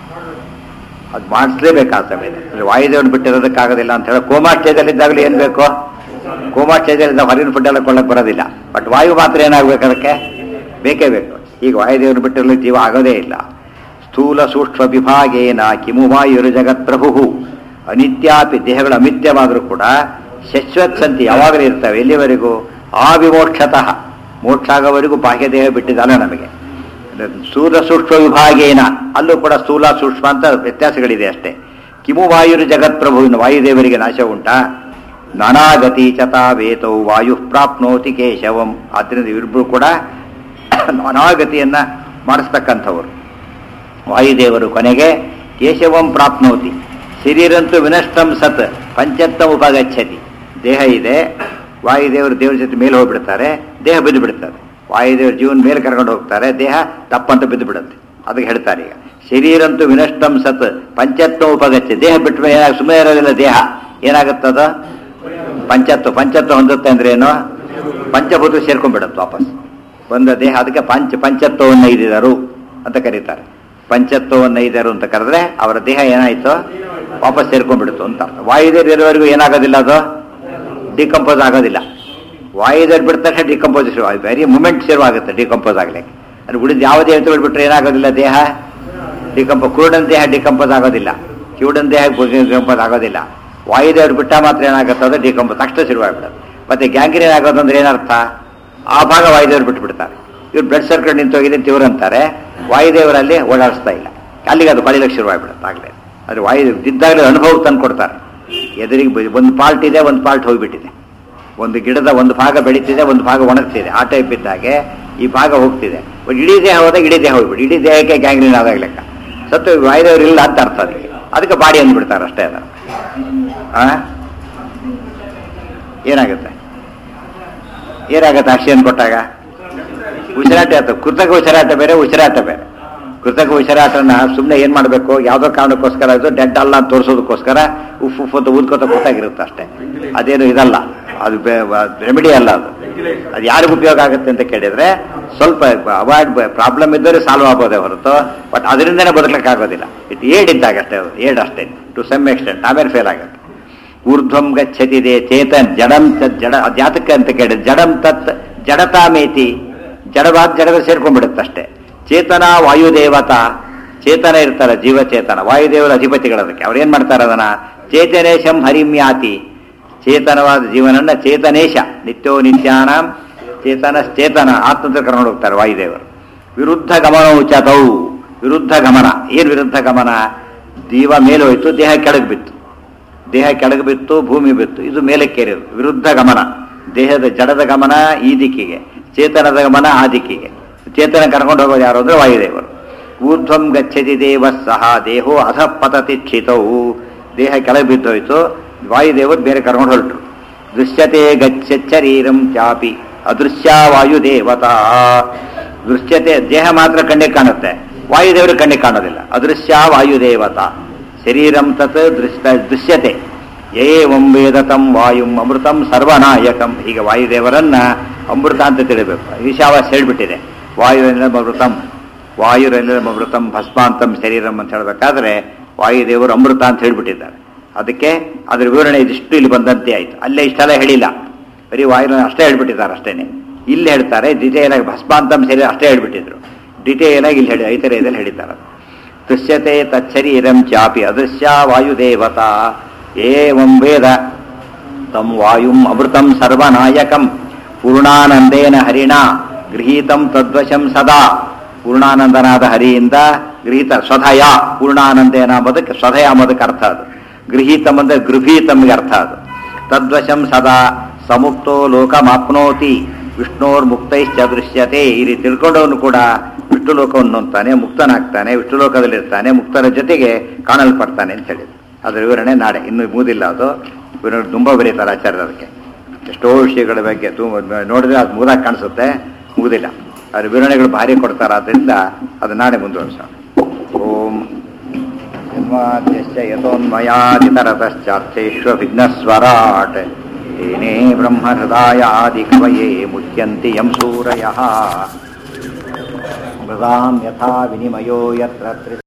Speaker 1: ಅದು ಮಾಡಿಸ್ಲೇಬೇಕು ಆ ಸಮಯದಲ್ಲಿ ಅಂದ್ರೆ ವಾಯುದೇವನ ಬಿಟ್ಟಿರೋದಕ್ಕಾಗೋದಿಲ್ಲ ಅಂತ ಹೇಳಿ ಕೋಮಾ ಸ್ಟೇಜಲ್ಲಿದ್ದಾಗಲೂ ಏನು ಬೇಕು ಕೋಮಾ ಸ್ಟೇಜಲ್ಲಿದ್ದ ಹೊರಗಿನ ಫುಡ್ ಎಲ್ಲ ಕೊಳ್ಳಕ್ಕೆ ಬರೋದಿಲ್ಲ ಬಟ್ ವಾಯು ಮಾತ್ರ ಏನಾಗಬೇಕು ಅದಕ್ಕೆ ಬೇಕೇ ಬೇಕು ಈಗ ವಾಯುದೇವನ ಬಿಟ್ಟಿರಲು ಜೀವ ಆಗೋದೇ ಇಲ್ಲ ಸ್ಥೂಲ ಸೂಕ್ಷ್ಮ ವಿಭಾಗೇನ ಕಿಮು ವಾಯುರು ಜಗತ್ಪ್ರಭು ಅನಿತ್ಯಾಪಿ ದೇಹಗಳು ಅಮಿತ್ಯವಾದರೂ ಕೂಡ ಶಶ್ವತ್ ಸಂತಿ ಯಾವಾಗಲೂ ಇರ್ತವೆ ಎಲ್ಲಿವರೆಗೂ ಆ ವಿಮೋಕ್ಷತಃ ಮೋಕ್ಷ ಆಗೋವರೆಗೂ ಬಾಹ್ಯ ದೇಹ ಬಿಟ್ಟಿದ್ದಲ್ಲ ನಮಗೆ ಸ್ಥೂಲ ಸೂಕ್ಷ್ಮ ವಿಭಾಗೇನ ಅಲ್ಲೂ ಕೂಡ ಸ್ಥೂಲ ಸೂಕ್ಷ್ಮ ಅಂತ ವ್ಯತ್ಯಾಸಗಳಿದೆ ಅಷ್ಟೇ ಕಿಮು ವಾಯುರು ಜಗತ್ಪ್ರಭುವಿನ ವಾಯುದೇವರಿಗೆ ನಾಶ ಉಂಟಾ ನಾನಾಗತಿ ಚತಾ ವೇತೌ ವಾಯು ಪ್ರಾಪ್ನೋತಿ ಕೇಶವಂ ಆದ್ದರಿಂದ ಇವರಿಬ್ಬರು ಕೂಡ ನಾನಾಗತಿಯನ್ನ ಮಾಡಿಸ್ತಕ್ಕಂಥವರು ವಾಯುದೇವರು ಕೊನೆಗೆ ಕೇಶವಂ ಪ್ರಾಪ್ನೋತಿ ಶರೀರಂತೂ ವಿನಷ್ಟಂ ಸತ್ ಪಂಚತ್ತಂ ಉಪಗಚ್ಚತಿ ದೇಹ ಇದೆ ವಾಯುದೇವರು ದೇವರ ಜೊತೆ ಮೇಲೆ ಹೋಗ್ಬಿಡ್ತಾರೆ ದೇಹ ಬಿದ್ದು ಬಿಡ್ತಾರೆ ವಾಯುದೇವ್ರ ಜೀವನ ಮೇಲೆ ಕರ್ಕೊಂಡು ಹೋಗ್ತಾರೆ ದೇಹ ತಪ್ಪಂತ ಬಿದ್ದು ಬಿಡುತ್ತೆ ಅದಕ್ಕೆ ಹೇಳ್ತಾರೆ ಈಗ ಶರೀರಂತೂ ವಿನಷ್ಟಂ ಸತ್ ಪಂಚತ್ವ ಉಪಗಚ್ಚೆ ದೇಹ ಬಿಟ್ಟ ಮೇಲೆ ಏನಾಗ ಸುಮ್ಮನೆ ಇರೋದಿಲ್ಲ ದೇಹ ಏನಾಗುತ್ತದ ಪಂಚತ್ವ ಪಂಚತ್ವ ಹೊಂದುತ್ತೆ ಅಂದ್ರೆ ಏನು ಪಂಚಭೂತ ಸೇರ್ಕೊಂಡ್ಬಿಡುತ್ತೆ ವಾಪಸ್ ಬಂದ ದೇಹ ಅದಕ್ಕೆ ಪಂಚ ಪಂಚತ್ವವನ್ನು ಐದಿದರು ಅಂತ ಕರೀತಾರೆ ಪಂಚತ್ವವನ್ನು ಐದರು ಅಂತ ಕರೆದ್ರೆ ಅವರ ದೇಹ ಏನಾಯ್ತು ವಾಪಸ್ ಸೇರ್ಕೊಂಡ್ಬಿಡ್ತು ಅಂತ ಅರ್ಥ. ವಾಯುದೇವ್ರು ಇರೋವರೆಗೂ ಏನಾಗೋದಿಲ್ಲ ಅದು ಡಿಕಂಪೋಸ್ ಆಗೋದಿಲ್ಲ ವಾಯುದೇವ್ರು ಬಿಟ್ಟ ತಕ್ಷಣ ಡಿಕಂಪೋಸ್ ಶುರು ವೆರಿ ಮೂಮೆಂಟ್ ಶುರುವಾಗುತ್ತೆ ಡಿಕಂಪೋಸ್ ಆಗ್ಲಿಕ್ಕೆ ಅಂದ್ರೆ ಉಳಿದ ಯಾವುದೇ ಅಂತ ಬಿಟ್ಬಿಟ್ರೆ ಏನಾಗೋದಿಲ್ಲ ದೇಹ ಡಿಕಂಪ ಕುರುಡನ್ ದೇಹ ಡಿಕಂಪೋಸ್ ಆಗೋದಿಲ್ಲ ಕಿವುಡನ್ ದೇಹ ಡಿಕಂಪೋಸ್ ಆಗೋದಿಲ್ಲ ವಾಯುದೇವ್ರು ಬಿಟ್ಟ ಮಾತ್ರ ಏನಾಗುತ್ತೆ ಅದು ಡಿಕಂಪೋಸ್ ತಕ್ಷಣ ಶುರುವಾಗ್ಬಿಡುತ್ತೆ ಮತ್ತೆ ಗ್ಯಾಂಗ್ರೀನ್ ಆಗೋದು ಅಂದ್ರೆ ಏನರ್ಥ ಆ ಭಾಗ ವಾಯುದೇವ್ರು ಬಿಟ್ಬಿಡ್ತಾರೆ ಇವ್ರು ಬ್ಲಡ್ ಸರ್ಕಲ್ ನಿಂತೋಗಿದೆ ಅಂತ ಇವ್ರು ಅಂತಾರೆ ವಾಯುದೇವರಲ್ಲಿ ಓಡಾಡಿಸ್ತಾ ಇಲ್ಲ ಅಲ್ಲಿಗೆ ಅದು ಕಳಿಲಕ್ಕೆ ಶುರುವಾಗ್ಬಿಡುತ್ತೆ ಆಗಲೇ ಅದು ವಾಯು ಇದ್ದಾಗಲೇ ಅನುಭವ ತಂದು ಕೊಡ್ತಾರೆ ಎದುರಿಗೆ ಬ- ಒಂದು ಪಾರ್ಟ್ ಇದೆ ಒಂದು ಪಾರ್ಟ್ ಹೋಗ್ಬಿಟ್ಟಿದೆ ಒಂದು ಗಿಡದ ಒಂದು ಭಾಗ ಬೆಳೀತಿದೆ ಒಂದು ಭಾಗ ಒಣಗ್ತಿದೆ ಆ ಟೈಪ್ ಇದ್ದಾಗೆ ಈ ಭಾಗ ಹೋಗ್ತಿದೆ ಒಂದು ಇಡೀ ದೇಹ ಹೋದಾಗ ಇಡೀ ದೇಹ ಹೋಗ್ಬಿಡಿ ಇಡೀ ದೇಹಕ್ಕೆ ಗ್ಯಾಂಗ್ರೀನ್ ಆದಾಗ ಲೆಕ್ಕ ಸತ್ತು ವಾಯುದೇವರು ಇಲ್ಲ ಅಂತ ಅರ್ಥ ಅದಕ್ಕೆ ಅದಕ್ಕೆ ಬಾಡಿ ಅಂದ್ಬಿಡ್ತಾರೆ ಅಷ್ಟೇ ಅದ ಆ ಏನಾಗುತ್ತೆ ಏನಾಗುತ್ತೆ ಆಕ್ಸಿಜನ್ ಕೊಟ್ಟಾಗ ಉಸಿರಾಟ ಆಯ್ತು ಕೃತಕ ಉಸಿರಾಟ ಬೇರೆ ಉಸಿರಾಟ ಬೇರೆ ಕೃತಕ ಉಸಿರಾಟನ ಸುಮ್ಮನೆ ಏನ್ ಮಾಡಬೇಕು ಯಾವ್ದೋ ಕಾರಣಕ್ಕೋಸ್ಕರ ಅದು ಡೆಡ್ ಅಲ್ಲ ಅಂತ ತೋರಿಸೋದಕ್ಕೋಸ್ಕರ ಉಫ್ ಉಫ್ ಅಂತ ಊದ್ಕೋತ ಕೂತಾಗಿರುತ್ತೆ ಅಷ್ಟೇ ಅದೇನು ಇದಲ್ಲ ಅದು ರೆಮಿಡಿ ಅಲ್ಲ ಅದು ಅದು ಯಾರಿಗೂ ಉಪಯೋಗ ಆಗುತ್ತೆ ಅಂತ ಕೇಳಿದ್ರೆ ಸ್ವಲ್ಪ ಅವಾಯ್ಡ್ ಪ್ರಾಬ್ಲಮ್ ಇದ್ದರೆ ಸಾಲ್ವ್ ಆಗ್ಬೋದೇ ಹೊರತು ಬಟ್ ಅದರಿಂದನೇ ಬದುಕಲಿಕ್ಕೆ ಆಗೋದಿಲ್ಲ ಇಟ್ ಏಡ್ ಇದ್ದಾಗ ಅಷ್ಟೇ ಅದು ಏಡ್ ಅಷ್ಟೇ ಟು ಸಮ್ ಎಕ್ಸ್ಟೆಂಟ್ ಆಮೇಲೆ ಫೇಲ್ ಆಗುತ್ತೆ ಊರ್ಧ್ವಂ ಗಚ್ಚತಿದೆ ಚೇತನ್ ಜಡಂ ತತ್ ಜಡ ಜಾತಕ ಅಂತ ಕೇಳಿದ್ರೆ ಜಡಂ ತತ್ ಜಡತಾಮೇತಿ ಜಡವಾದ ಜಡದ ಸೇರ್ಕೊಂಡ್ಬಿಡುತ್ತೆ ಅಷ್ಟೇ ಚೇತನ ವಾಯುದೇವತಾ ಚೇತನ ಇರ್ತಾರೆ ಜೀವಚೇತನ ವಾಯುದೇವರ ಅಧಿಪತಿಗಳು ಅದಕ್ಕೆ ಅವ್ರು ಏನ್ ಮಾಡ್ತಾರೆ ಅದನ್ನ ಚೇತನೇಶಂ ಹರಿಮ್ಯಾತಿ ಚೇತನವಾದ ಜೀವನನ್ನ ಚೇತನೇಶ ನಿತ್ಯೋ ನಿತ್ಯಾನಾಂ ಚೇತನ ಚೇತನ ಆತ್ಮಂತ್ರ ಕರ್ಕೊಂಡು ಹೋಗ್ತಾರೆ ವಾಯುದೇವರು ವಿರುದ್ಧ ಗಮನ ಉಚತೌ ವಿರುದ್ಧ ಗಮನ ಏನ್ ವಿರುದ್ಧ ಗಮನ ಜೀವ ಮೇಲೆ ಹೋಯ್ತು ದೇಹ ಕೆಳಗೆ ಬಿತ್ತು ದೇಹ ಕೆಳಗೆ ಬಿತ್ತು ಭೂಮಿ ಬಿತ್ತು ಇದು ಮೇಲಕ್ಕೇರಿದು ವಿರುದ್ಧ ಗಮನ ದೇಹದ ಜಡದ ಗಮನ ಈ ದಿಕ್ಕಿಗೆ ಚೇತನದ ಗಮನ ಆ ದಿಕ್ಕಿಗೆ ಚೇತನ ಕರ್ಕೊಂಡು ಹೋಗೋದು ಯಾರು ಅಂದ್ರೆ ವಾಯುದೇವರು ಊರ್ಧ್ವಂ ಗಚ್ಚತಿ ದೇವ ಸಹ ದೇಹೋ ಅಧ ಪತತಿ ಕ್ಷಿತವು ದೇಹ ಕೆಳಗೆ ಬಿದ್ದೋಯ್ತು ವಾಯುದೇವರು ಬೇರೆ ಕರ್ಕೊಂಡು ಹೊರಟರು ದೃಶ್ಯತೆ ಗಚ್ಚರೀರಂ ಚಾಪಿ ಅದೃಶ್ಯ ವಾಯುದೇವತಾ ದೃಶ್ಯತೆ ದೇಹ ಮಾತ್ರ ಕಣ್ಣಿಗೆ ಕಾಣುತ್ತೆ ವಾಯುದೇವರು ಕಣ್ಣಿಗೆ ಕಾಣೋದಿಲ್ಲ ಅದೃಶ್ಯ ವಾಯುದೇವತಾ ಶರೀರಂ ತತ್ ದೃಶ್ಯ ದೃಶ್ಯತೆ ಏವಂ ವೇದ ತಂ ವಾಯುಂ ಅಮೃತಂ ಸರ್ವನಾಯಕಂ ಹೀಗೆ ವಾಯುದೇವರನ್ನ ಅಮೃತ ಅಂತ ತಿಳಿಬೇಕು ಈಶಾವಾಸ್ ಹೇಳ್ಬಿಟ್ಟಿದೆ ವಾಯುವಿನ ಅಮೃತಂ ವಾಯುರನಿಲ ಅಮೃತಂ ಭಸ್ಮಾಂತಂ ಶರೀರಂ ಅಂತ ಹೇಳಬೇಕಾದ್ರೆ ವಾಯುದೇವರು ಅಮೃತ ಅಂತ ಹೇಳ್ಬಿಟ್ಟಿದ್ದಾರೆ ಅದಕ್ಕೆ ಅದ್ರ ವಿವರಣೆ ಇದಿಷ್ಟು ಇಲ್ಲಿ ಬಂದಂತೆ ಆಯ್ತು ಅಲ್ಲೇ ಇಷ್ಟೆಲ್ಲ ಹೇಳಿಲ್ಲ ಬರೀ ವಾಯುನ ಅಷ್ಟೇ ಹೇಳ್ಬಿಟ್ಟಿದ್ದಾರೆ ಅಷ್ಟೇನೆ ಇಲ್ಲಿ ಹೇಳ್ತಾರೆ ಡಿಟೇಲ್ ಆಗಿ ಭಸ್ಮಾಂತಂ ಶರೀರ ಅಷ್ಟೇ ಹೇಳ್ಬಿಟ್ಟಿದ್ರು ಡಿಟೇಲ್ ಆಗಿ ಇಲ್ಲಿ ಹೇಳಿ ಐತರೇದಲ್ಲಿ ಹೇಳಿದ್ದಾರೆ ದೃಶ್ಯತೆ ತಚ್ಚರೀರಂ ಚಾಪಿ ಅದೃಶ್ಯ ವಾಯುದೇವತಾ ಏವಂ ವೇದ ತಂ ವಾಯುಂ ಅಮೃತಂ ಸರ್ವನಾಯಕಂ ಪೂರ್ಣಾನಂದೇನ ಹರಿಣ ಗೃಹೀತಂ ತದ್ವಶಂ ಸದಾ ಪೂರ್ಣಾನಂದನಾದ ಹರಿಯಿಂದ ಗೃಹೀತ ಸ್ವಧಯ ಪೂರ್ಣಾನಂದೇನ ಅಂಬೋದಕ್ಕೆ ಸ್ವಧಯ ಅಂಬೋದಕ್ಕೆ ಅರ್ಥ ಅದು ಗೃಹೀತಂ ಅಂದ್ರೆ ಗೃಹೀತಂಗೆ ಅರ್ಥ ಅದು ತದ್ವಶಂ ಸದಾ ಸಮುಕ್ತೋ ಲೋಕಮಾಪ್ನೋತಿ ವಿಷ್ಣೋರ್ ಮುಕ್ತೈಶ್ಚ ದೃಶ್ಯತೆ ಈ ರೀತಿ ತಿಳ್ಕೊಂಡವನು ಕೂಡ ವಿಷ್ಣು ಲೋಕವನ್ನು ಹೊಂದ್ತಾನೆ ಮುಕ್ತನಾಗ್ತಾನೆ ವಿಷ್ಣು ಲೋಕದಲ್ಲಿರ್ತಾನೆ ಮುಕ್ತರ ಜೊತೆಗೆ ಕಾಣಲ್ಪಡ್ತಾನೆ ಅಂತ ಹೇಳಿದ್ರು ಅದರ ವಿವರಣೆ ನಾಳೆ ಇನ್ನು ಮುಗಿದಿಲ್ಲ ಅದು ವಿವರಣೆ ತುಂಬ ಬರೀತಾರೆ ಆಚಾರ್ಯರು ಅದಕ್ಕೆ ಎಷ್ಟೋ ವಿಷಯಗಳ ಬಗ್ಗೆ ತುಂಬ ನೋಡಿದ್ರೆ ಅದು ಮುಗಿದಾಗ ಕಾಣಿಸುತ್ತೆ ಮುಗುದಿಲ್ಲ ಅದ್ರ ವಿವರಣೆಗಳು ಭಾರಿ ಕೊಡ್ತಾರೆ ಆದ್ದರಿಂದ ಅದು ನಾಳೆ ಮುಂದುವರಿಸೋಣ ಓಂ ಜನ್ಮಾದ್ಯಶ್ಚ ಯತೋನ್ಮಯಾದಿತರತಶ್ಚಾರ್ಥೇष्वभिघ्नस्वराट् येने ब्रह्महृदायादिकवये मुह्यन्ति यं सूरयः मृदां यथा विनिमयो यत्र त्रि